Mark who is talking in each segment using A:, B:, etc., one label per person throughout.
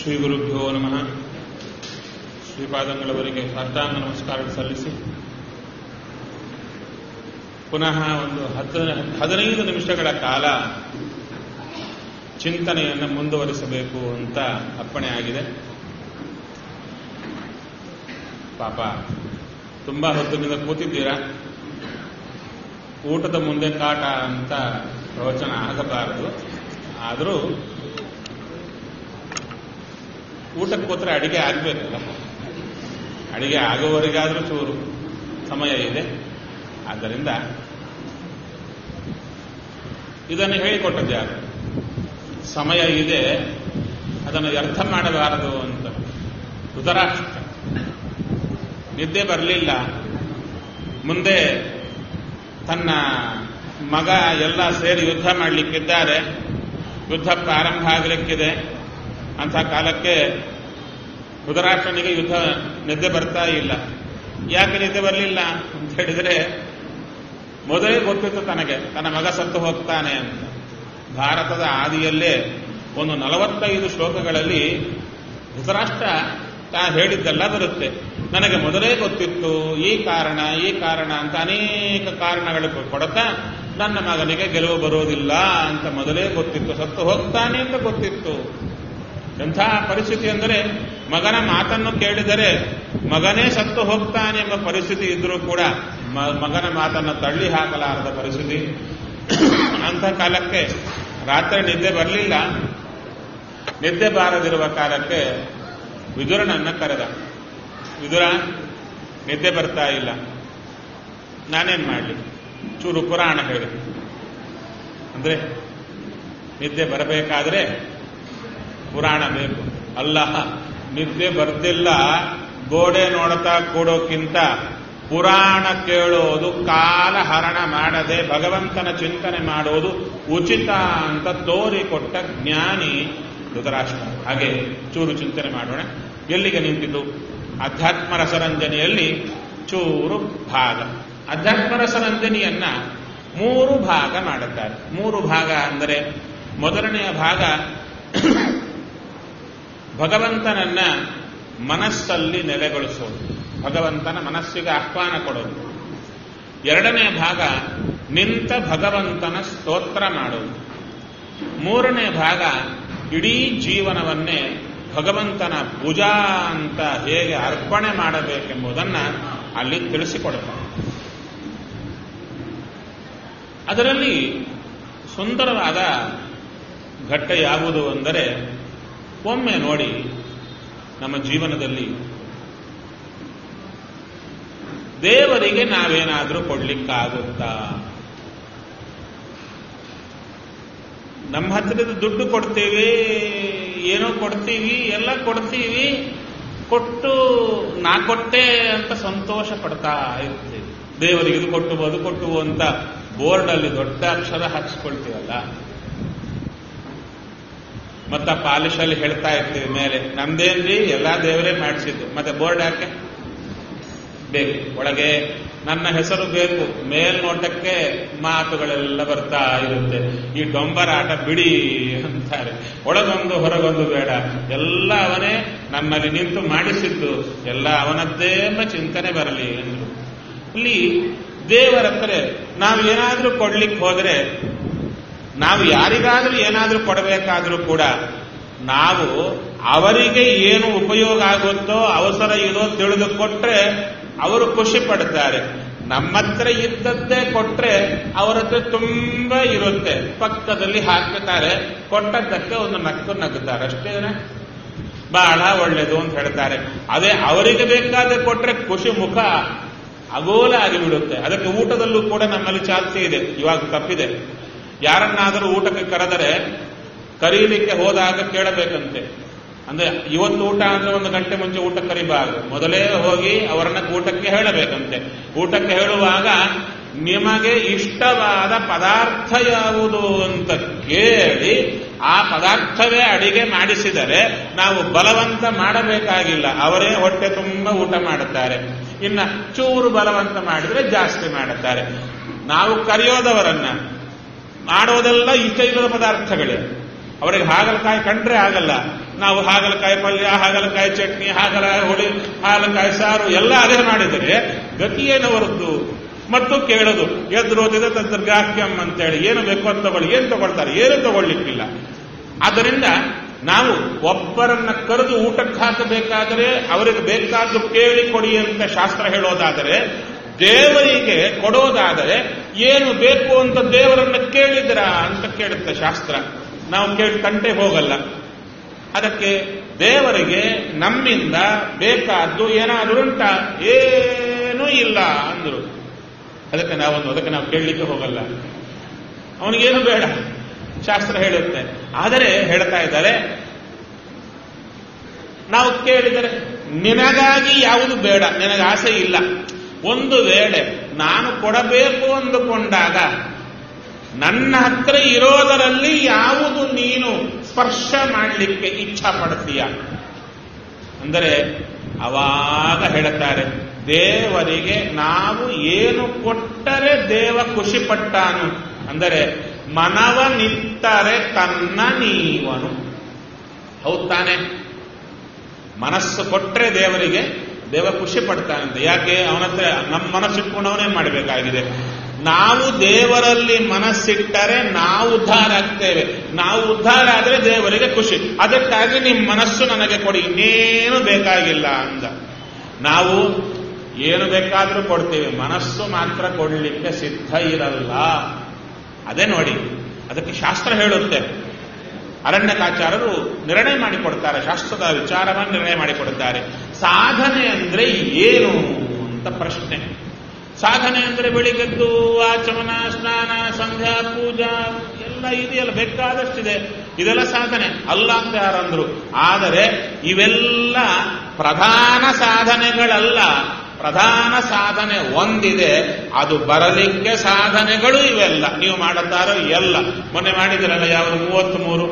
A: ಶ್ರೀ ಗುರುಭ್ಯೋ ನಮಃ ಶ್ರೀಪಾದಂಗಳವರಿಗೆ ಸಾಷ್ಟಾಂಗ ನಮಸ್ಕಾರ ಸಲ್ಲಿಸಿ ಪುನಃ ಒಂದು ಹತ್ತು ಹದಿನೈದು ನಿಮಿಷಗಳ ಕಾಲ ಚಿಂತನೆಯನ್ನು ಮುಂದುವರಿಸಬೇಕು ಅಂತ ಅಪ್ಪಣೆ ಆಗಿದೆ ಪಾಪ ತುಂಬಾ ಹೊತ್ತಿನಿಂದ ಕೂತಿದ್ದೀರಾ ಊಟದ ಮುಂದೆ ಕಾಟ ಅಂತ ಪ್ರವಚನ ಆಗಬಾರದು ಆದರೂ ಊಟಕ್ಕೆ ಕೂತ್ರೆ ಅಡಿಗೆ ಆಗಬೇಕಲ್ಲ ಅಡಿಗೆ ಆಗುವವರೆಗಾದರೂ ಚೂರು ಸಮಯ ಇದೆ ಆದ್ದರಿಂದ ಇದನ್ನು ಹೇಳಿಕೊಟ್ಟದ್ದು ಯಾರು ಸಮಯ ಇದೆ ಅದನ್ನು ವ್ಯರ್ಥ ಮಾಡಬಾರದು ಅಂತ ಧೃತರಾಷ್ಟ್ರ ನಿದ್ದೆ ಬರಲಿಲ್ಲ ಮುಂದೆ ತನ್ನ ಮಗ ಎಲ್ಲ ಸೇರಿ ಯುದ್ಧ ಮಾಡಲಿಕ್ಕಿದ್ದಾರೆ ಯುದ್ಧ ಪ್ರಾರಂಭ ಆಗಲಿಕ್ಕಿದೆ ಅಂಥ ಕಾಲಕ್ಕೆ ಧೃತರಾಷ್ಟ್ರನಿಗೆ ಯುದ್ಧ ನಿದ್ದೆ ಬರ್ತಾ ಇಲ್ಲ ಯಾಕೆ ನಿದ್ದೆ ಬರಲಿಲ್ಲ ಅಂತ ಹೇಳಿದರೆ ಮೊದಲೇ ಗೊತ್ತಿತ್ತು ತನಗೆ ತನ್ನ ಮಗ ಸತ್ತು ಹೋಗ್ತಾನೆ ಅಂತ ಭಾರತದ ಆದಿಯಲ್ಲೇ ಒಂದು ನಲವತ್ತೈದು ಶ್ಲೋಕಗಳಲ್ಲಿ ಧೃತರಾಷ್ಟ್ರ ತಾ ಹೇಳಿದ್ದೆಲ್ಲ ಬರುತ್ತೆ ನನಗೆ ಮೊದಲೇ ಗೊತ್ತಿತ್ತು ಈ ಕಾರಣ ಈ ಕಾರಣ ಅಂತ ಅನೇಕ ಕಾರಣಗಳು ಕೊಡುತ್ತಾ ನನ್ನ ಮಗನಿಗೆ ಗೆಲುವು ಬರೋದಿಲ್ಲ ಅಂತ ಮೊದಲೇ ಗೊತ್ತಿತ್ತು ಸತ್ತು ಹೋಗ್ತಾನೆ ಅಂತ ಗೊತ್ತಿತ್ತು ಎಂಥ ಪರಿಸ್ಥಿತಿ ಅಂದರೆ ಮಗನ ಮಾತನ್ನು ಕೇಳಿದರೆ ಮಗನೇ ಸತ್ತು ಹೋಗ್ತಾನೆ ಎಂಬ ಪರಿಸ್ಥಿತಿ ಇದ್ರೂ ಕೂಡ ಮಗನ ಮಾತನ್ನು ತಳ್ಳಿ ಹಾಕಲಾರದ ಪರಿಸ್ಥಿತಿ ಅಂಥ ಕಾಲಕ್ಕೆ ರಾತ್ರಿ ನಿದ್ದೆ ಬರಲಿಲ್ಲ ನಿದ್ದೆ ಬಾರದಿರುವ ಕಾಲಕ್ಕೆ ವಿದುರನನ್ನ ಕರೆದ ವಿದುರ ನಿದ್ದೆ ಬರ್ತಾ ಇಲ್ಲ ನಾನೇನ್ ಮಾಡಲಿ ಚೂರು ಪುರಾಣ ಹೇಳಿ ಅಂದ್ರೆ ನಿದ್ದೆ ಬರಬೇಕಾದ್ರೆ ಪುರಾಣ ಬೇಕು ಅಲ್ಲ ನಿದ್ದೆ ಬರ್ದಿಲ್ಲ ಗೋಡೆ ನೋಡ್ತಾ ಕೂಡೋಕ್ಕಿಂತ ಪುರಾಣ ಕೇಳೋದು ಕಾಲ ಹರಣ ಮಾಡದೆ ಭಗವಂತನ ಚಿಂತನೆ ಮಾಡೋದು ಉಚಿತ ಅಂತ ತೋರಿಕೊಟ್ಟ ಜ್ಞಾನಿ ಧೃತರಾಷ್ಟ್ರ ಹಾಗೆ ಚೂರು ಚಿಂತನೆ ಮಾಡೋಣ ಎಲ್ಲಿಗೆ ನಿಂತಿದ್ದು ಅಧ್ಯಾತ್ಮ ರಸರಂಜನೆಯಲ್ಲಿ ಚೂರು ಭಾಗ ಅಧ್ಯಾತ್ಮ ರಸರಂಜನೆಯನ್ನ ಮೂರು ಭಾಗ ಮಾಡುತ್ತಾರೆ ಮೂರು ಭಾಗ ಅಂದರೆ ಮೊದಲನೆಯ ಭಾಗ ಭಗವಂತನನ್ನ ಮನಸ್ಸಲ್ಲಿ ನೆಲೆಗೊಳಿಸೋದು ಭಗವಂತನ ಮನಸ್ಸಿಗೆ ಆಹ್ವಾನ ಕೊಡೋದು ಎರಡನೇ ಭಾಗ ನಿಂತ ಭಗವಂತನ ಸ್ತೋತ್ರ ಮಾಡೋದು ಮೂರನೇ ಭಾಗ ಇಡೀ ಜೀವನವನ್ನೇ ಭಗವಂತನ ಪೂಜಾ ಅಂತ ಹೇಗೆ ಅರ್ಪಣೆ ಮಾಡಬೇಕೆಂಬುದನ್ನ ಅಲ್ಲಿ ತಿಳಿಸಿಕೊಡ್ತಾರೆ ಅದರಲ್ಲಿ ಸುಂದರವಾದ ಘಟ್ಟ ಯಾವುದು ಅಂದರೆ ಒಮ್ಮೆ ನೋಡಿ ನಮ್ಮ ಜೀವನದಲ್ಲಿ ದೇವರಿಗೆ ನಾವೇನಾದರೂ ಕೊಡ್ಲಿಕ್ಕಾಗುತ್ತಾ ನಮ್ಮ ಹತ್ತಿರದ ದುಡ್ಡು ಕೊಡ್ತೀವಿ ಏನೋ ಕೊಡ್ತೀವಿ ಎಲ್ಲ ಕೊಡ್ತೀವಿ ಕೊಟ್ಟು ನಾ ಕೊಟ್ಟೆ ಅಂತ ಸಂತೋಷ ಪಡ್ತಾ ಇರ್ತೀವಿ ದೇವರಿಗೆ ಇದು ಕೊಟ್ಟು ಅದು ಕೊಟ್ಟು ಅಂತ ಬೋರ್ಡಲ್ಲಿ ದೊಡ್ಡ ಅಕ್ಷರ ಹಾಕಿಸ್ಕೊಳ್ತೀವಲ್ಲ ಮತ್ತ ಪಾಲಿಶಲ್ಲಿ ಹೇಳ್ತಾ ಇರ್ತೀವಿ ಮೇಲೆ ನಮ್ದೇನ್ರಿ ಎಲ್ಲಾ ದೇವರೇ ಮಾಡಿಸಿದ್ದು ಮತ್ತೆ ಬೋರ್ಡ್ ಯಾಕೆ ಬೇಕು ಒಳಗೆ ನನ್ನ ಹೆಸರು ಬೇಕು ಮೇಲ್ನೋಟಕ್ಕೆ ಮಾತುಗಳೆಲ್ಲ ಬರ್ತಾ ಇರುತ್ತೆ ಈ ಡೊಂಬರಾಟ ಬಿಡಿ ಅಂತಾರೆ ಒಳಗೊಂದು ಹೊರಗೊಂದು ಬೇಡ ಎಲ್ಲ ಅವನೇ ನಮ್ಮಲ್ಲಿ ನಿಂತು ಮಾಡಿಸಿದ್ದು ಎಲ್ಲ ಅವನದ್ದೇ ಎಂಬ ಚಿಂತನೆ ಬರಲಿ ಎಂದರು ಇಲ್ಲಿ ದೇವರ ಹತ್ರ ನಾವು ಏನಾದ್ರೂ ಕೊಡ್ಲಿಕ್ಕೆ ಹೋದ್ರೆ ನಾವು ಯಾರಿಗಾದ್ರೂ ಏನಾದ್ರೂ ಕೊಡಬೇಕಾದ್ರೂ ಕೂಡ ನಾವು ಅವರಿಗೆ ಏನು ಉಪಯೋಗ ಆಗುತ್ತೋ ಅವಸರ ಇದೋ ತಿಳಿದು ಕೊಟ್ರೆ ಅವರು ಖುಷಿ ಪಡ್ತಾರೆ ನಮ್ಮ ಹತ್ರ ಇದ್ದದ್ದೇ ಕೊಟ್ರೆ ಅವರ ಹತ್ರ ತುಂಬಾ ಇರುತ್ತೆ ಪಕ್ಕದಲ್ಲಿ ಹಾಕ್ತಾರೆ ಕೊಟ್ಟದ್ದಕ್ಕೆ ಒಂದು ನಕ್ಕು ನಗ್ತಾರೆ ಅಷ್ಟೇನೆ ಬಹಳ ಒಳ್ಳೇದು ಅಂತ ಹೇಳ್ತಾರೆ ಅದೇ ಅವರಿಗೆ ಬೇಕಾದ್ರೆ ಕೊಟ್ರೆ ಖುಷಿ ಮುಖ ಅಗೋಲ ಆಗಿಬಿಡುತ್ತೆ ಅದಕ್ಕೆ ಊಟದಲ್ಲೂ ಕೂಡ ನಮ್ಮಲ್ಲಿ ಚಾಲ್ತಿ ಇದೆ ಇವಾಗ ತಪ್ಪಿದೆ ಯಾರನ್ನಾದರೂ ಊಟಕ್ಕೆ ಕರೆದರೆ ಕರೀಲಿಕ್ಕೆ ಹೋದಾಗ ಕೇಳಬೇಕಂತೆ ಅಂದ್ರೆ ಇವತ್ತು ಊಟ ಅಂದ್ರೆ ಒಂದು ಗಂಟೆ ಮುಂಚೆ ಊಟ ಕರಿಬಾರದು ಮೊದಲೇ ಹೋಗಿ ಅವರನ್ನ ಊಟಕ್ಕೆ ಹೇಳಬೇಕಂತೆ ಊಟಕ್ಕೆ ಹೇಳುವಾಗ ನಿಮಗೆ ಇಷ್ಟವಾದ ಪದಾರ್ಥ ಯಾವುದು ಅಂತ ಕೇಳಿ ಆ ಪದಾರ್ಥವೇ ಅಡಿಗೆ ಮಾಡಿಸಿದರೆ ನಾವು ಬಲವಂತ ಮಾಡಬೇಕಾಗಿಲ್ಲ ಅವರೇ ಹೊಟ್ಟೆ ತುಂಬ ಊಟ ಮಾಡುತ್ತಾರೆ ಇನ್ನ ಚೂರು ಬಲವಂತ ಮಾಡಿದ್ರೆ ಜಾಸ್ತಿ ಮಾಡುತ್ತಾರೆ ನಾವು ಕರೆಯೋದವರನ್ನ ಮಾಡೋದೆಲ್ಲ ಇಷ್ಟ ಇಲ್ಲದ ಪದಾರ್ಥಗಳೇ ಅವರಿಗೆ ಹಾಗಲಕಾಯಿ ಕಂಡ್ರೆ ಆಗಲ್ಲ ನಾವು ಹಾಗಲಕಾಯಿ ಪಲ್ಯ ಹಾಗಲಕಾಯಿ ಚಟ್ನಿ ಹಾಗಲಕಾಯಿ ಹುಳಿ ಹಾಗಲಕಾಯಿ ಸಾರು ಎಲ್ಲ ಅದೇ ಮಾಡಿದರೆ ಗತಿ ಏನವರದ್ದು ಮತ್ತು ಕೇಳೋದು ಎದುರೋದಿದೆ ತದ್ಗಾಹ್ಯಂ ಅಂತೇಳಿ ಏನು ಬೇಕು ಅಂತ ತಗೊಳ್ಳಿ ಏನು ತಗೊಳ್ತಾರೆ ಏನು ತಗೊಳ್ಲಿಕ್ಕಿಲ್ಲ ಆದ್ದರಿಂದ ನಾವು ಒಬ್ಬರನ್ನ ಕರೆದು ಊಟಕ್ಕೆ ಹಾಕಬೇಕಾದರೆ ಅವರಿಗೆ ಬೇಕಾದ್ದು ಕೇಳಿ ಕೊಡಿ ಅಂತ ಶಾಸ್ತ್ರ ಹೇಳೋದಾದರೆ ದೇವರಿಗೆ ಕೊಡೋದಾದರೆ ಏನು ಬೇಕು ಅಂತ ದೇವರನ್ನ ಕೇಳಿದ್ರ ಅಂತ ಕೇಳುತ್ತೆ ಶಾಸ್ತ್ರ ನಾವು ಕೇಳಿ ಕಂಟೆ ಹೋಗಲ್ಲ ಅದಕ್ಕೆ ದೇವರಿಗೆ ನಮ್ಮಿಂದ ಬೇಕಾದ್ದು ಏನಾದರೂ ಉಂಟ ಏನೂ ಇಲ್ಲ ಅಂದ್ರು ಅದಕ್ಕೆ ನಾವೊಂದು ಅದಕ್ಕೆ ನಾವು ಕೇಳಲಿಕ್ಕೆ ಹೋಗಲ್ಲ ಅವನಿಗೇನು ಬೇಡ ಶಾಸ್ತ್ರ ಹೇಳುತ್ತೆ ಆದರೆ ಹೇಳ್ತಾ ಇದ್ದಾರೆ ನಾವು ಕೇಳಿದರೆ ನಿನಗಾಗಿ ಯಾವುದು ಬೇಡ ನಿನಗೆ ಆಸೆ ಇಲ್ಲ ಒಂದು ವೇಳೆ ನಾನು ಕೊಡಬೇಕು ಅಂದುಕೊಂಡಾಗ ನನ್ನ ಹತ್ರ ಇರೋದರಲ್ಲಿ ಯಾವುದು ನೀನು ಸ್ಪರ್ಶ ಮಾಡಲಿಕ್ಕೆ ಇಚ್ಛಾ ಪಡ್ತೀಯ ಅಂದರೆ ಅವಾಗ ಹೇಳುತ್ತಾರೆ ದೇವರಿಗೆ ನಾವು ಏನು ಕೊಟ್ಟರೆ ದೇವ ಖುಷಿ ಪಟ್ಟಾನು ಅಂದರೆ ಮನವನಿತ್ತರೆ ತನ್ನ ನೀವನು ಹೌದ್ ತಾನೆ ಮನಸ್ಸು ಕೊಟ್ಟರೆ ದೇವರಿಗೆ ದೇವ ಖುಷಿ ಪಡ್ತಾನಂತೆ ಯಾಕೆ ಅವನ ಹತ್ರ ನಮ್ಮ ಮನಸ್ಸಿಟ್ಕೊಂಡು ಅವನೇ ಮಾಡಬೇಕಾಗಿದೆ ನಾವು ದೇವರಲ್ಲಿ ಮನಸ್ಸಿಟ್ಟರೆ ನಾವು ಉದ್ಧಾರ ಆಗ್ತೇವೆ ನಾವು ಉದ್ಧಾರ ಆದರೆ ದೇವರಿಗೆ ಖುಷಿ ಅದಕ್ಕಾಗಿ ನಿಮ್ಮ ಮನಸ್ಸು ನನಗೆ ಕೊಡಿ ಇನ್ನೇನು ಬೇಕಾಗಿಲ್ಲ ಅಂದ ನಾವು ಏನು ಬೇಕಾದರೂ ಕೊಡ್ತೇವೆ ಮನಸ್ಸು ಮಾತ್ರ ಕೊಡಲಿಕ್ಕೆ ಸಿದ್ಧ ಇರಲ್ಲ ಅದೇ ನೋಡಿ ಅದಕ್ಕೆ ಶಾಸ್ತ್ರ ಹೇಳುತ್ತೆ ಅರಣ್ಯಕಾಚಾರರು ನಿರ್ಣಯ ಮಾಡಿಕೊಡ್ತಾರೆ ಶಾಸ್ತ್ರದ ವಿಚಾರವನ್ನು ನಿರ್ಣಯ ಮಾಡಿಕೊಡುತ್ತಾರೆ ಸಾಧನೆ ಅಂದ್ರೆ ಏನು ಅಂತ ಪ್ರಶ್ನೆ ಸಾಧನೆ ಅಂದ್ರೆ ಬೆಳಿಗ್ಗೆದ್ದು ಆಚಮನ ಸ್ನಾನ ಸಂಧ್ಯಾ ಪೂಜಾ ಎಲ್ಲ ಇದೆಯಲ್ಲ ಬೇಕಾದಷ್ಟಿದೆ ಇದೆಲ್ಲ ಸಾಧನೆ ಅಲ್ಲ ಅಂತ ಯಾರಂದ್ರು ಆದರೆ ಇವೆಲ್ಲ ಪ್ರಧಾನ ಸಾಧನೆಗಳಲ್ಲ ಪ್ರಧಾನ ಸಾಧನೆ ಒಂದಿದೆ ಅದು ಬರಲಿಕ್ಕೆ ಸಾಧನೆಗಳು ಇವೆಲ್ಲ ನೀವು ಮಾಡುತ್ತಾರೋ ಎಲ್ಲ ಮೊನ್ನೆ ಮಾಡಿದಿರಲ್ಲ ಯಾವುದು ಮೂವತ್ತ್ ಮೂರು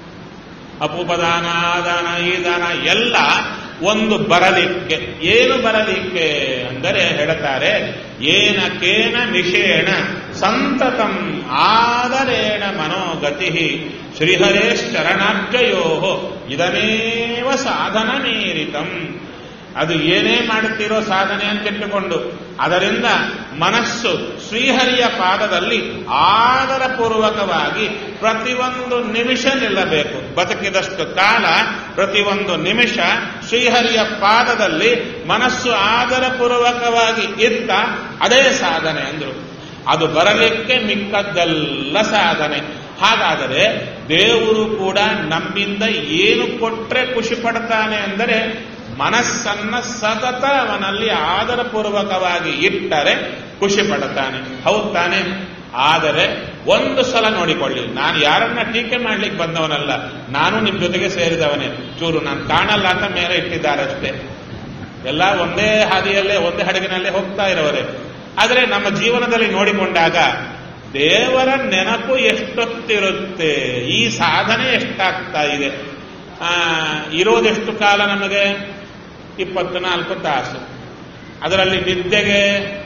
A: ಅಪೂಪದಾನ ದಾನ ಈ ದಾನ ಎಲ್ಲ ಒಂದು ಬರಲಿಕ್ಕೆ ಏನು ಬರಲಿಕ್ಕೆ ಅಂದರೆ ಹೇಳುತ್ತಾರೆ ಏನ ಕೇನ ನಿಷೇಣ ಸಂತತಂ ಆದರೇಣ ಮನೋಗತಿ ಶ್ರೀಹರೇಶ್ಚರಣಾಬ್ಜಯೋ ಇದಮೇವ ಸಾಧನ ಮೀರಿತಂ ಅದು ಏನೇ ಮಾಡುತ್ತೀರೋ ಸಾಧನೆ ಅಂತಿಟ್ಟುಕೊಂಡು ಅದರಿಂದ ಮನಸ್ಸು ಶ್ರೀಹರಿಯ ಪಾದದಲ್ಲಿ ಆದರಪೂರ್ವಕವಾಗಿ ಪ್ರತಿಯೊಂದು ನಿಮಿಷ ನಿಲ್ಲಬೇಕು ಬದುಕಿದಷ್ಟು ಕಾಲ ಪ್ರತಿಯೊಂದು ನಿಮಿಷ ಶ್ರೀಹರಿಯ ಪಾದದಲ್ಲಿ ಮನಸ್ಸು ಆದರಪೂರ್ವಕವಾಗಿ ಇತ್ತ ಅದೇ ಸಾಧನೆ ಅಂದ್ರು ಅದು ಬರಲಿಕ್ಕೆ ಮಿಕ್ಕದ್ದೆಲ್ಲ ಸಾಧನೆ ಹಾಗಾದರೆ ದೇವರು ಕೂಡ ನಮ್ಮಿಂದ ಏನು ಕೊಟ್ರೆ ಖುಷಿ ಪಡ್ತಾನೆ ಅಂದರೆ ಮನಸ್ಸನ್ನ ಸತತ ಅವನಲ್ಲಿ ಆದರಪೂರ್ವಕವಾಗಿ ಇಟ್ಟರೆ ಖುಷಿ ಪಡುತ್ತಾನೆ ಹೌದು ತಾನೆ ಆದರೆ ಒಂದು ಸಲ ನೋಡಿಕೊಳ್ಳಿ ನಾನು ಯಾರನ್ನ ಟೀಕೆ ಮಾಡ್ಲಿಕ್ಕೆ ಬಂದವನಲ್ಲ ನಾನು ನಿಮ್ಮ ಜೊತೆಗೆ ಸೇರಿದವನೇ ಚೂರು ನಾನು ಕಾಣಲ್ಲ ಅಂತ ಮೇಲೆ ಇಟ್ಟಿದ್ದಾರಷ್ಟೇ ಎಲ್ಲ ಒಂದೇ ಹಾದಿಯಲ್ಲೇ ಒಂದೇ ಹಡಗಿನಲ್ಲೇ ಹೋಗ್ತಾ ಇರೋರೆ ಆದರೆ ನಮ್ಮ ಜೀವನದಲ್ಲಿ ನೋಡಿಕೊಂಡಾಗ ದೇವರ ನೆನಪು ಎಷ್ಟೊತ್ತಿರುತ್ತೆ ಈ ಸಾಧನೆ ಎಷ್ಟಾಗ್ತಾ ಇದೆ ಆ, ಇರೋದೆಷ್ಟು ಕಾಲ ನಮಗೆ ಇಪ್ಪತ್ನಾಲ್ಕು ತಾಸು ಅದರಲ್ಲಿ ನಿದ್ದೆಗೆ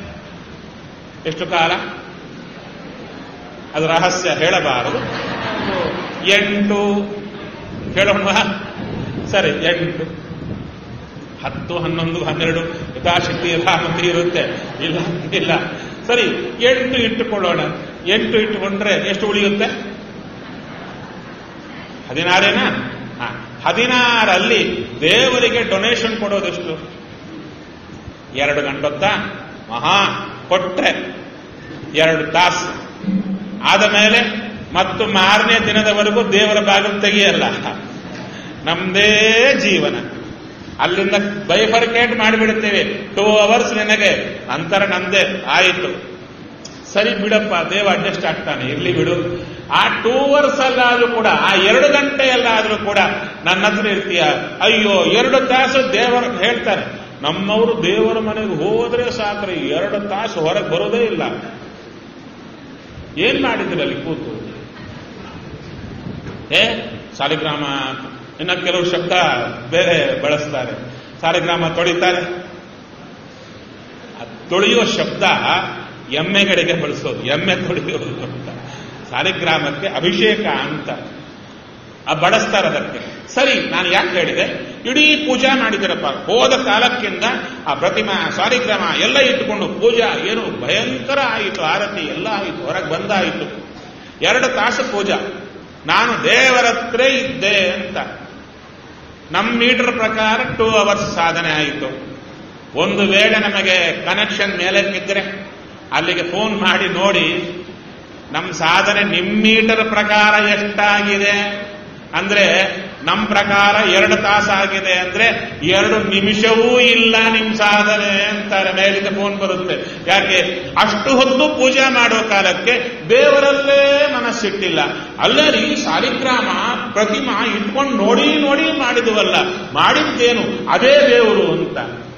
A: ಎಷ್ಟು ಕಾಲ ಅದು ರಹಸ್ಯ ಹೇಳಬಾರದು ಎಂಟು ಹೇಳೋಣ ಸರಿ ಎಂಟು ಹತ್ತು ಹನ್ನೊಂದು ಹನ್ನೆರಡು ಯಥಾಶಕ್ತಿ ಯಥಾಮತಿ ಇರುತ್ತೆ ಇಲ್ಲ ಇಲ್ಲ ಸರಿ ಎಂಟು ಇಟ್ಟುಕೊಳ್ಳೋಣ ಎಂಟು ಇಟ್ಟುಕೊಂಡ್ರೆ ಎಷ್ಟು ಉಳಿಯುತ್ತೆ ಹದಿನಾರೇನಾ ಹಾ ಹದಿನಾರಲ್ಲಿ ದೇವರಿಗೆ ಡೊನೇಷನ್ ಕೊಡೋದೆಷ್ಟು ಎರಡು ಗಂಟೊತ್ತ ಮಹಾ ಕೊಟ್ರೆ ಎರಡು ತಾಸು ಆದ ಮೇಲೆ ಮತ್ತು ಮಾರನೇ ದಿನದವರೆಗೂ ದೇವರ ಬಾಗಿಲು ತೆಗೆಯಲ್ಲ ನಮ್ದೇ ಜೀವನ ಅಲ್ಲಿಂದ ಬೈಫರ್ಕೇಟ್ ಮಾಡಿಬಿಡುತ್ತೇವೆ ಟೂ ಅವರ್ಸ್ ನಿನಗೆ ನಂತರ ನಮ್ದೇ ಆಯಿತು ಸರಿ ಬಿಡಪ್ಪ ದೇವ ಅಡ್ಜಸ್ಟ್ ಆಗ್ತಾನೆ ಇರ್ಲಿ ಬಿಡು ಆ ಟೂ ಅವರ್ಸ್ ಅಲ್ಲಾದ್ರೂ ಕೂಡ ಆ ಎರಡು ಗಂಟೆಯಲ್ಲಾದ್ರೂ ಕೂಡ ನನ್ನ ಹತ್ರ ಇರ್ತೀಯ ಅಯ್ಯೋ ಎರಡು ತಾಸು ದೇವರ ಹೇಳ್ತಾರೆ ನಮ್ಮವರು ದೇವರ ಮನೆಗೆ ಹೋದ್ರೆ ಸಾಕ್ರಿ ಎರಡು ತಾಸು ಹೊರಗೆ ಬರೋದೇ ಇಲ್ಲ ಏನ್ ಮಾಡಿದ್ರಿ ಅಲ್ಲಿ ಕೂತು ಏ ಸಾಲಿಗ್ರಾಮ ಇನ್ನ ಕೆಲವು ಶಬ್ದ ಬೇರೆ ಬಳಸ್ತಾರೆ ಸಾಲಿಗ್ರಾಮ ತೊಳಿತಾರೆ ಆ ತೊಳೆಯುವ ಶಬ್ದ ಎಮ್ಮೆಗಳಿಗೆ ಬಳಸೋದು ಎಮ್ಮೆ ತೊಳೆಯೋದು ಅಂತ ಸಾಲಿಗ್ರಾಮಕ್ಕೆ ಅಭಿಷೇಕ ಅಂತ ಆ ಬಳಸ್ತಾರೆ ಅದಕ್ಕೆ ಸರಿ ನಾನು ಯಾಕೆ ಹೇಳಿದೆ ಇಡೀ ಪೂಜಾ ಮಾಡಿದಿರಪ್ಪ ಹೋದ ಕಾಲಕ್ಕಿಂತ ಆ ಪ್ರತಿಮಾ ಸಾರಿಗ್ರಾಮ ಎಲ್ಲ ಇಟ್ಟುಕೊಂಡು ಪೂಜಾ ಏನು ಭಯಂಕರ ಆಯಿತು ಆರತಿ ಎಲ್ಲ ಆಯಿತು ಹೊರಗೆ ಬಂದಾಯಿತು ಎರಡು ತಾಸು ಪೂಜಾ ನಾನು ದೇವರ ಹತ್ರ ಇದ್ದೆ ಅಂತ ನಮ್ಮ ಮೀಟರ್ ಪ್ರಕಾರ ಟೂ ಅವರ್ಸ್ ಸಾಧನೆ ಆಯಿತು ಒಂದು ವೇಳೆ ನಮಗೆ ಕನೆಕ್ಷನ್ ಮೇಲಕ್ಕಿದ್ರೆ ಅಲ್ಲಿಗೆ ಫೋನ್ ಮಾಡಿ ನೋಡಿ ನಮ್ಮ ಸಾಧನೆ ನಿಮ್ಮ ಮೀಟರ್ ಪ್ರಕಾರ ಎಷ್ಟಾಗಿದೆ ಅಂದ್ರೆ ನಮ್ಮ ಪ್ರಕಾರ ಎರಡು ತಾಸಾಗಿದೆ ಅಂದ್ರೆ ಎರಡು ನಿಮಿಷವೂ ಇಲ್ಲ ನಿಮ್ಮ ಸಾಧನೆ ಅಂತಾರೆ ಮೇಲಿಂದ ಫೋನ್ ಬರುತ್ತೆ ಯಾಕೆ ಅಷ್ಟು ಹೊತ್ತು ಪೂಜೆ ಮಾಡೋ ಕಾಲಕ್ಕೆ ದೇವರಲ್ಲೇ ಮನಸ್ಸಿಟ್ಟಿಲ್ಲ ಅಲ್ಲರಿ ಸಾಲಿಗ್ರಾಮ ಪ್ರತಿಮಾ ಇಟ್ಕೊಂಡು ನೋಡಿ ನೋಡಿ ಮಾಡಿದುವಲ್ಲ ಮಾಡಿದ್ದೇನು ಅದೇ ದೇವರು ಅಂತ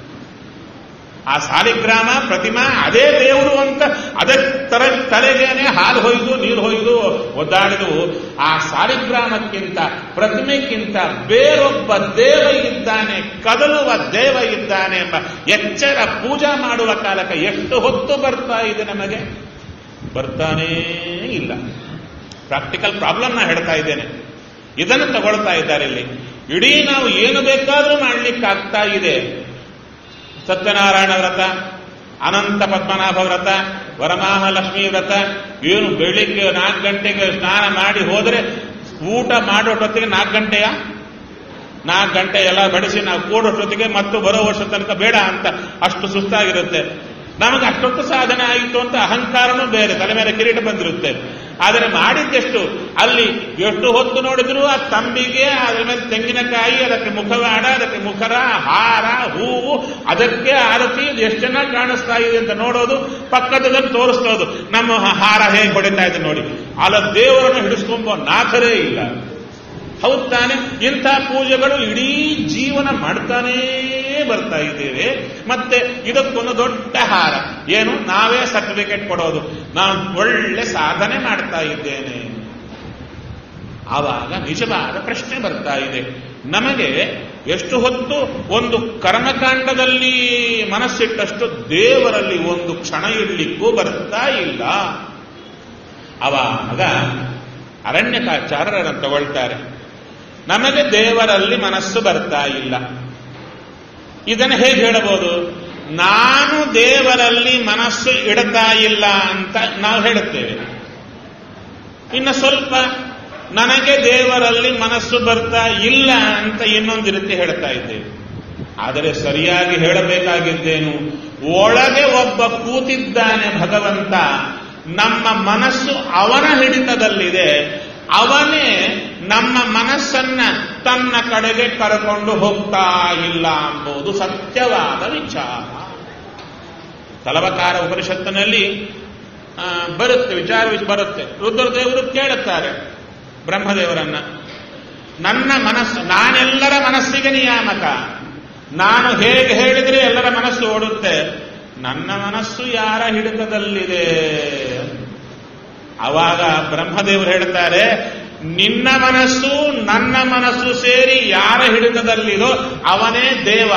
A: ಆ ಸಾಲಿಗ್ರಾಮ ಪ್ರತಿಮಾ ಅದೇ ದೇವರು ಅಂತ ಅದೇ ತರ ತಲೆಗೇನೆ ಹಾಲು ಹೊಯ್ದು ನೀರು ಹೊಯ್ದು ಒದ್ದಾಡಿದು ಆ ಸಾಲಿಗ್ರಾಮಕ್ಕಿಂತ ಪ್ರತಿಮೆಗಿಂತ ಬೇರೊಬ್ಬ ದೇವ ಇದ್ದಾನೆ ಕದಲುವ ದೇವ ಇದ್ದಾನೆ ಎಂಬ ಎಚ್ಚರ ಪೂಜಾ ಮಾಡುವ ಕಾಲಕ್ಕೆ ಎಷ್ಟು ಹೊತ್ತು ಬರ್ತಾ ಇದೆ ನಮಗೆ ಬರ್ತಾನೇ ಇಲ್ಲ ಪ್ರಾಕ್ಟಿಕಲ್ ಪ್ರಾಬ್ಲಮ್ ನಾ ಹೇಳ್ತಾ ಇದ್ದೇನೆ ಇದನ್ನು ತಗೊಳ್ತಾ ಇದ್ದಾರೆ ಇಲ್ಲಿ ಇಡೀ ನಾವು ಏನು ಬೇಕಾದರೂ ಮಾಡ್ಲಿಕ್ಕಾಗ್ತಾ ಇದೆ ಸತ್ಯನಾರಾಯಣ ವ್ರತ ಅನಂತ ಪದ್ಮನಾಭ ವ್ರತ ವರಮಹಾಲಕ್ಷ್ಮಿ ವ್ರತ ಏನು ಬೆಳಿಗ್ಗೆ ನಾಲ್ಕು ಗಂಟೆಗೆ ಸ್ನಾನ ಮಾಡಿ ಹೋದರೆ ಊಟ ಮಾಡೋಟೊತ್ತಿಗೆ ನಾಲ್ಕು ಗಂಟೆಯ ನಾಲ್ಕು ಗಂಟೆ ಎಲ್ಲ ಬಡಿಸಿ ನಾವು ಕೂಡೋಷ್ಟೊತ್ತಿಗೆ ಮತ್ತು ಬರೋ ವರ್ಷ ತನಕ ಬೇಡ ಅಂತ ಅಷ್ಟು ಸುಸ್ತಾಗಿರುತ್ತೆ ನಮಗೆ ಅಷ್ಟೊತ್ತು ಸಾಧನೆ ಆಯಿತು ಅಂತ ಅಹಂಕಾರನೂ ಬೇರೆ ತಲೆ ಮೇಲೆ ಕಿರೀಟ ಬಂದಿರುತ್ತೆ ಆದರೆ ಮಾಡಿದ್ದೆಷ್ಟು ಅಲ್ಲಿ ಎಷ್ಟು ಹೊತ್ತು ನೋಡಿದ್ರು ಆ ತಂಬಿಗೆ ಅದರ ಮೇಲೆ ತೆಂಗಿನಕಾಯಿ ಅದಕ್ಕೆ ಮುಖವಾಡ ಅದಕ್ಕೆ ಮುಖರ ಹಾರ ಹೂವು ಅದಕ್ಕೆ ಆರತಿ ಎಷ್ಟು ಚೆನ್ನಾಗಿ ಕಾಣಿಸ್ತಾ ಇದೆ ಅಂತ ನೋಡೋದು ಪಕ್ಕದಲ್ಲಿ ತೋರಿಸ್ತೋದು ನಮ್ಮ ಹಾರ ಹೇಗೆ ಹೊಡಿತಾ ಇದೆ ನೋಡಿ ಅಲ್ಲ ದೇವರನ್ನು ಹಿಡಿಸ್ಕೊಂಬೋ ನಾಥರೇ ಇಲ್ಲ ಹೌದು ತಾನೆ ಇಂಥ ಪೂಜೆಗಳು ಇಡೀ ಜೀವನ ಮಾಡ್ತಾನೇ ಬರ್ತಾ ಇದ್ದೇವೆ ಮತ್ತೆ ಇದಕ್ಕೊಂದು ದೊಡ್ಡ ಹಾರ ಏನು ನಾವೇ ಸರ್ಟಿಫಿಕೇಟ್ ಕೊಡೋದು ನಾನು ಒಳ್ಳೆ ಸಾಧನೆ ಮಾಡ್ತಾ ಇದ್ದೇನೆ ಆವಾಗ ನಿಜವಾದ ಪ್ರಶ್ನೆ ಬರ್ತಾ ಇದೆ ನಮಗೆ ಎಷ್ಟು ಹೊತ್ತು ಒಂದು ಕರ್ಮಕಾಂಡದಲ್ಲಿ ಮನಸ್ಸಿಟ್ಟಷ್ಟು ದೇವರಲ್ಲಿ ಒಂದು ಕ್ಷಣ ಇಡ್ಲಿಕ್ಕೂ ಬರ್ತಾ ಇಲ್ಲ ಅವಾಗ ಅರಣ್ಯಕಾಚಾರ್ಯರನ್ನು ತಗೊಳ್ತಾರೆ ನಮಗೆ ದೇವರಲ್ಲಿ ಮನಸ್ಸು ಬರ್ತಾ ಇಲ್ಲ ಇದನ್ನು ಹೇಗೆ ಹೇಳಬಹುದು ನಾನು ದೇವರಲ್ಲಿ ಮನಸ್ಸು ಇಡ್ತಾ ಇಲ್ಲ ಅಂತ ನಾವು ಹೇಳುತ್ತೇವೆ ಇನ್ನು ಸ್ವಲ್ಪ ನನಗೆ ದೇವರಲ್ಲಿ ಮನಸ್ಸು ಬರ್ತಾ ಇಲ್ಲ ಅಂತ ಇನ್ನೊಂದು ರೀತಿ ಹೇಳ್ತಾ ಇದ್ದೇವೆ ಆದರೆ ಸರಿಯಾಗಿ ಹೇಳಬೇಕಾಗಿದ್ದೇನು ಒಳಗೆ ಒಬ್ಬ ಕೂತಿದ್ದಾನೆ ಭಗವಂತ ನಮ್ಮ ಮನಸ್ಸು ಅವನ ಹಿಡಿತದಲ್ಲಿದೆ ಅವನೇ ನಮ್ಮ ಮನಸ್ಸನ್ನ ತನ್ನ ಕಡೆಗೆ ಕರೆಕೊಂಡು ಹೋಗ್ತಾ ಇಲ್ಲ ಎಂಬುದು ಸತ್ಯವಾದ ವಿಚಾರ ತಲವಕಾರ ಉಪನಿಷತ್ತಿನಲ್ಲಿ ಆ, ಬರುತ್ತೆ ವಿಚಾರ ಬರುತ್ತೆ ರುದ್ರದೇವರು ಕೇಳುತ್ತಾರೆ ಬ್ರಹ್ಮದೇವರನ್ನ ನನ್ನ ಮನಸ್ಸು ನಾನೆಲ್ಲರ ಮನಸ್ಸಿಗೆ ನಿಯಾಮಕ ನಾನು ಹೇಗೆ ಹೇಳಿದರೆ ಎಲ್ಲರ ಮನಸ್ಸು ಓಡುತ್ತೆ ನನ್ನ ಮನಸ್ಸು ಯಾರ ಹಿಡಿತದಲ್ಲಿದೆ ಅವಾಗ ಬ್ರಹ್ಮದೇವರು ಹೇಳ್ತಾರೆ ನಿನ್ನ ಮನಸ್ಸು ನನ್ನ ಮನಸ್ಸು ಸೇರಿ ಯಾರ ಹಿಡಿತದಲ್ಲಿದೋ ಅವನೇ ದೇವ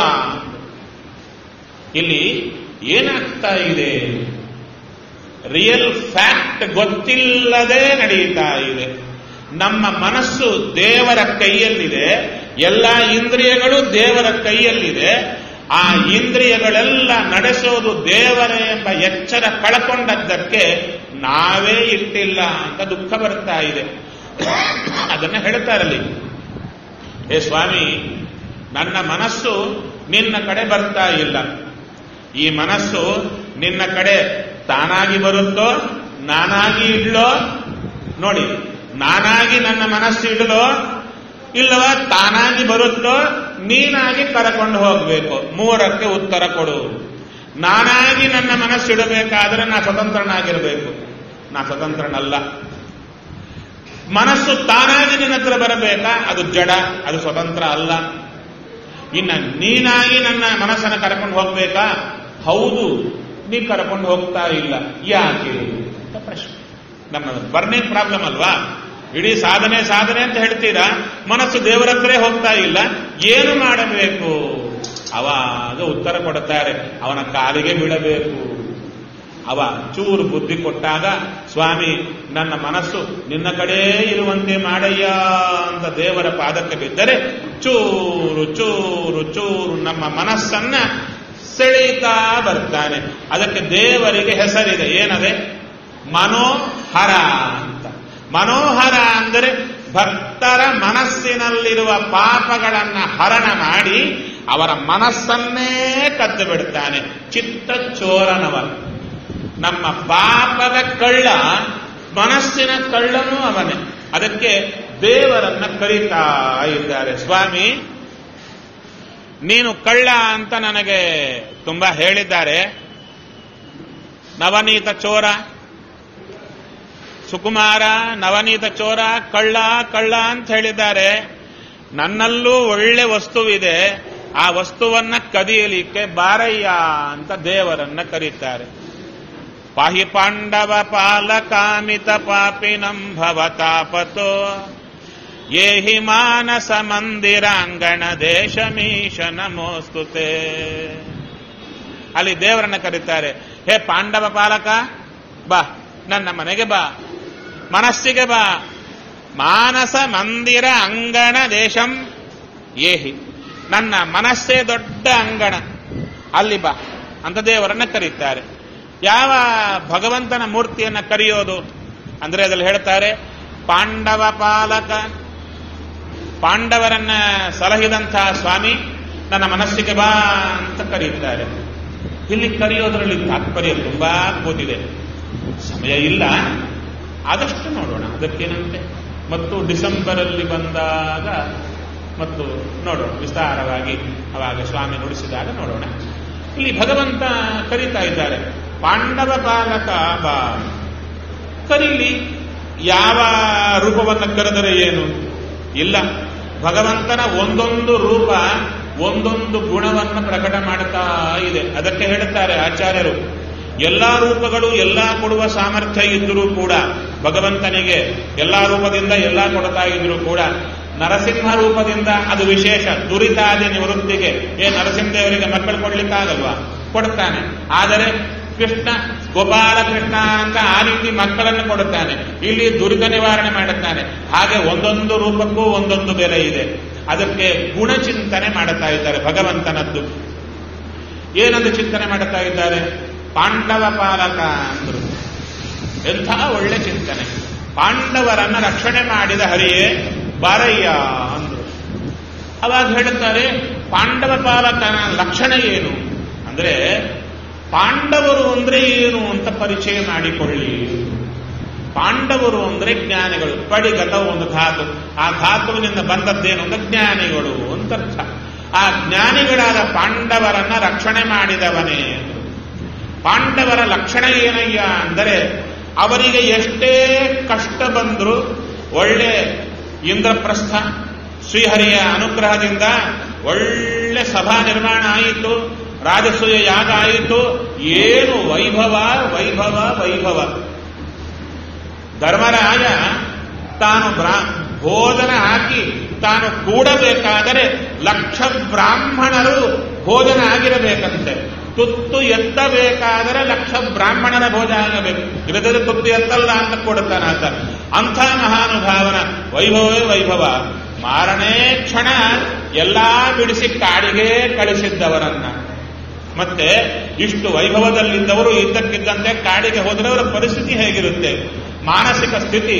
A: ಇಲ್ಲಿ ಏನಾಗ್ತಾ ಇದೆ ರಿಯಲ್ ಫ್ಯಾಕ್ಟ್ ಗೊತ್ತಿಲ್ಲದೆ ನಡೀತಾ ಇದೆ ನಮ್ಮ ಮನಸ್ಸು ದೇವರ ಕೈಯಲ್ಲಿದೆ ಎಲ್ಲ ಇಂದ್ರಿಯಗಳು ದೇವರ ಕೈಯಲ್ಲಿದೆ ಆ ಇಂದ್ರಿಯಗಳೆಲ್ಲ ನಡೆಸೋದು ದೇವರೇ ಎಂಬ ಎಚ್ಚರ ಕಳಕೊಂಡದ್ದಕ್ಕೆ ನಾವೇ ಇಟ್ಟಿಲ್ಲ ಅಂತ ದುಃಖ ಬರ್ತಾ ಇದೆ ಅದನ್ನ ಹೇಳ್ತಾರಲ್ಲಿ ಹೇ ಸ್ವಾಮಿ ನನ್ನ ಮನಸ್ಸು ನಿನ್ನ ಕಡೆ ಬರ್ತಾ ಇಲ್ಲ ಈ ಮನಸ್ಸು ನಿನ್ನ ಕಡೆ ತಾನಾಗಿ ಬರುತ್ತೋ ನಾನಾಗಿ ಇಡ್ಲೋ ನೋಡಿ ನಾನಾಗಿ ನನ್ನ ಮನಸ್ಸು ಇಡಲೋ ಇಲ್ಲವ ತಾನಾಗಿ ಬರುತ್ತೋ ನೀನಾಗಿ ಕರಕೊಂಡು ಹೋಗಬೇಕು ಮೂರಕ್ಕೆ ಉತ್ತರ ಕೊಡು ನಾನಾಗಿ ನನ್ನ ಮನಸ್ಸು ಇಡಬೇಕಾದ್ರೆ ನಾ ಸ್ವತಂತ್ರನಾಗಿರಬೇಕು ನಾ ಸ್ವತಂತ್ರನಲ್ಲ ಮನಸ್ಸು ತಾನಾಗಿ ನಿನ್ನ ಹತ್ರ ಬರಬೇಕಾ ಅದು ಜಡ ಅದು ಸ್ವತಂತ್ರ ಅಲ್ಲ ಇನ್ನ ನೀನಾಗಿ ನನ್ನ ಮನಸ್ಸನ್ನು ಕರ್ಕೊಂಡು ಹೋಗ್ಬೇಕಾ ಹೌದು ನೀ ಕರ್ಕೊಂಡು ಹೋಗ್ತಾ ಇಲ್ಲ ಯಾಕೆ ಅಂತ ಪ್ರಶ್ನೆ ನಮ್ಮ ಬರ್ನಿಂಗ್ ಪ್ರಾಬ್ಲಮ್ ಅಲ್ವಾ ಇಡೀ ಸಾಧನೆ ಸಾಧನೆ ಅಂತ ಹೇಳ್ತೀರಾ ಮನಸ್ಸು ದೇವರ ಹತ್ರ ಹೋಗ್ತಾ ಇಲ್ಲ ಏನು ಮಾಡಬೇಕು ಅವಾಗ ಉತ್ತರ ಕೊಡುತ್ತಾರೆ ಅವನ ಕಾಲಿಗೆ ಬೀಳಬೇಕು ಅವ ಚೂರು ಬುದ್ಧಿ ಕೊಟ್ಟಾಗ ಸ್ವಾಮಿ ನನ್ನ ಮನಸ್ಸು ನಿನ್ನ ಕಡೆ ಇರುವಂತೆ ಮಾಡಯ್ಯ ಅಂತ ದೇವರ ಪಾದಕ್ಕೆ ಬಿದ್ದರೆ ಚೂರು ಚೂರು ಚೂರು ನಮ್ಮ ಮನಸ್ಸನ್ನ ಸೆಳೀತಾ ಬರ್ತಾನೆ ಅದಕ್ಕೆ ದೇವರಿಗೆ ಹೆಸರಿದೆ ಏನದೆ ಮನೋಹರ ಅಂತ ಮನೋಹರ ಅಂದರೆ ಭಕ್ತರ ಮನಸ್ಸಿನಲ್ಲಿರುವ ಪಾಪಗಳನ್ನ ಹರಣ ಮಾಡಿ ಅವರ ಮನಸ್ಸನ್ನೇ ಕದ್ದು ಬಿಡ್ತಾನೆ ಚಿತ್ತ ಚೋರನವ ನಮ್ಮ ಪಾಪದ ಕಳ್ಳ ಮನಸ್ಸಿನ ಕಳ್ಳನೂ ಅವನೇ ಅದಕ್ಕೆ ದೇವರನ್ನ ಕರೀತಾ ಇದ್ದಾರೆ ಸ್ವಾಮಿ ನೀನು ಕಳ್ಳ ಅಂತ ನನಗೆ ತುಂಬಾ ಹೇಳಿದ್ದಾರೆ ನವನೀತ ಚೋರ ಸುಕುಮಾರ ನವನೀತ ಚೋರ ಕಳ್ಳ ಕಳ್ಳ ಅಂತ ಹೇಳಿದ್ದಾರೆ ನನ್ನಲ್ಲೂ ಒಳ್ಳೆ ವಸ್ತುವಿದೆ ಆ ವಸ್ತುವನ್ನ ಕದಿಯಲಿಕ್ಕೆ ಬಾರಯ್ಯ ಅಂತ ದೇವರನ್ನ ಕರೀತಾರೆ ಪಾಹಿ ಪಾಂಡವ ಪಾಲಕಾಮಿತ ಪಾಪಿನಂ ಭವತಾಪತೋ ಯೇ ಹಿ ಮಾನಸ ಮಂದಿರಾಂಗಣ ದೇಶಮೀಶ ನಮೋಸ್ತುತೆ ಅಲ್ಲಿ ದೇವರನ್ನ ಕರೀತಾರೆ ಹೇ ಪಾಂಡವ ಪಾಲಕ ಬಾ ನನ್ನ ಮನೆಗೆ ಬಾ ಮನಸ್ಸಿಗೆ ಬಾ ಮಾನಸ ಮಂದಿರ ಅಂಗಣ ದೇಶಂ ಏಹಿ ನನ್ನ ಮನಸ್ಸೇ ದೊಡ್ಡ ಅಂಗಣ ಅಲ್ಲಿ ಬಾ ಅಂತ ದೇವರನ್ನ ಕರೀತಾರೆ ಯಾವ ಭಗವಂತನ ಮೂರ್ತಿಯನ್ನ ಕರೆಯೋದು ಅಂದ್ರೆ ಅದ್ರಲ್ಲಿ ಹೇಳ್ತಾರೆ ಪಾಂಡವ ಪಾಲಕ ಪಾಂಡವರನ್ನ ಸಲಹಿದಂತಹ ಸ್ವಾಮಿ ನನ್ನ ಮನಸ್ಸಿಗೆ ಬಾ ಅಂತ ಕರೀತಾರೆ ಇಲ್ಲಿ ಕರೆಯೋದ್ರಲ್ಲಿ ತಾತ್ಪರ್ಯ ತುಂಬಾ ಕೂತಿದೆ ಸಮಯ ಇಲ್ಲ ಆದಷ್ಟು ನೋಡೋಣ ಅದಕ್ಕೇನಂತೆ ಮತ್ತು ಡಿಸೆಂಬರಲ್ಲಿ ಬಂದಾಗ ಮತ್ತು ನೋಡೋಣ ವಿಸ್ತಾರವಾಗಿ ಅವಾಗ ಸ್ವಾಮಿ ನುಡಿಸಿದಾಗ ನೋಡೋಣ ಇಲ್ಲಿ ಭಗವಂತ ಕರೀತಾ ಇದ್ದಾರೆ ಪಾಂಡವ ಪಾಲಕ ಬಾ ಕರೀಲಿ ಯಾವ ರೂಪವನ್ನು ಕರೆದರೆ ಏನು ಇಲ್ಲ ಭಗವಂತನ ಒಂದೊಂದು ರೂಪ ಒಂದೊಂದು ಗುಣವನ್ನು ಪ್ರಕಟ ಮಾಡುತ್ತಾ ಇದೆ ಅದಕ್ಕೆ ಹೇಳುತ್ತಾರೆ ಆಚಾರ್ಯರು ಎಲ್ಲಾ ರೂಪಗಳು ಎಲ್ಲಾ ಕೊಡುವ ಸಾಮರ್ಥ್ಯ ಇದ್ದರೂ ಕೂಡ ಭಗವಂತನಿಗೆ ಎಲ್ಲಾ ರೂಪದಿಂದ ಎಲ್ಲಾ ಕೊಡ್ತಾ ಇದ್ರೂ ಕೂಡ ನರಸಿಂಹ ರೂಪದಿಂದ ಅದು ವಿಶೇಷ ದುರಿತಾದಿ ನಿವೃತ್ತಿಗೆ ಏ ನರಸಿಂಹದೇವರಿಗೆ ಮಕ್ಕಳು ಕೊಡ್ಲಿಕ್ಕಾಗಲ್ವಾ ಕೊಡ್ತಾನೆ ಆದರೆ ಕೃಷ್ಣ ಗೋಪಾಲ ಕೃಷ್ಣ ಅಂತ ಆ ರೀತಿ ಮಕ್ಕಳನ್ನು ಕೊಡುತ್ತಾನೆ ಇಲ್ಲಿ ದುರಿತ ನಿವಾರಣೆ ಮಾಡುತ್ತಾನೆ ಹಾಗೆ ಒಂದೊಂದು ರೂಪಕ್ಕೂ ಒಂದೊಂದು ಬೆಲೆ ಇದೆ ಅದಕ್ಕೆ ಗುಣಚಿಂತನೆ ಮಾಡುತ್ತಾ ಇದ್ದಾರೆ ಭಗವಂತನದ್ದು ಏನಂದು ಚಿಂತನೆ ಮಾಡುತ್ತಾ ಇದ್ದಾರೆ ಪಾಂಡವ ಪಾಲಕ ಅಂದ್ರು ಎಂಥ ಒಳ್ಳೆ ಚಿಂತನೆ ಪಾಂಡವರನ್ನ ರಕ್ಷಣೆ ಮಾಡಿದ ಹರಿಯೇ ಬಾರಯ್ಯ ಅಂದ್ರು ಅವಾಗ ಹೇಳುತ್ತಾರೆ ಪಾಂಡವ ಪಾಲಕನ ಲಕ್ಷಣ ಏನು ಅಂದ್ರೆ ಪಾಂಡವರು ಅಂದ್ರೆ ಏನು ಅಂತ ಪರಿಚಯ ಮಾಡಿಕೊಳ್ಳಿ ಪಾಂಡವರು ಅಂದ್ರೆ ಜ್ಞಾನಿಗಳು ಪಡಿಗತ ಒಂದು ಧಾತು ಆ ಧಾತುವಿನಿಂದ ಬಂದದ್ದೇನು ಅಂದ್ರೆ ಜ್ಞಾನಿಗಳು ಅಂತ ಅರ್ಥ ಆ ಜ್ಞಾನಿಗಳಾದ ಪಾಂಡವರನ್ನ ರಕ್ಷಣೆ ಮಾಡಿದವನೇ ಪಾಂಡವರ ಲಕ್ಷಣ ಏನಯ್ಯ ಅಂದರೆ ಅವರಿಗೆ ಎಷ್ಟೇ ಕಷ್ಟ ಬಂದರೂ ಒಳ್ಳೆ ಇಂದ್ರಪ್ರಸ್ಥ ಶ್ರೀಹರಿಯ ಅನುಗ್ರಹದಿಂದ ಒಳ್ಳೆ ಸಭಾ ನಿರ್ಮಾಣ ಆಯಿತು ರಾಜಸೂಯ ಯಾಗ ಆಯಿತು ಏನು ವೈಭವ ವೈಭವ ವೈಭವ ಧರ್ಮರಾಜ ತಾನು ಬ್ರಾ ಭೋಜನ ಹಾಕಿ ತಾನು ಕೂಡಬೇಕಾದರೆ ಲಕ್ಷ ಬ್ರಾಹ್ಮಣರು ಭೋಜನ ಆಗಿರಬೇಕಂತೆ ತುತ್ತು ಎತ್ತಬೇಕಾದರೆ ಲಕ್ಷ ಬ್ರಾಹ್ಮಣರ ಭೋಜನ ಆಗಬೇಕು ಇಲ್ಲದ್ರೆ ತುತ್ತು ಎತ್ತಲ್ಲ ಅಂತ ಕೊಡುತ್ತಾನ ಅಂತ ಅಂಥ ಮಹಾನುಭಾವನ ವೈಭವವೇ ವೈಭವ ಮಾರನೇ ಕ್ಷಣ ಎಲ್ಲಾ ಬಿಡಿಸಿ ಕಾಡಿಗೆ ಕಳಿಸಿದ್ದವರನ್ನ ಮತ್ತೆ ಇಷ್ಟು ವೈಭವದಲ್ಲಿದ್ದವರು ಇದ್ದಕ್ಕಿದ್ದಂತೆ ಕಾಡಿಗೆ ಹೋದರೆ ಅವರ ಪರಿಸ್ಥಿತಿ ಹೇಗಿರುತ್ತೆ ಮಾನಸಿಕ ಸ್ಥಿತಿ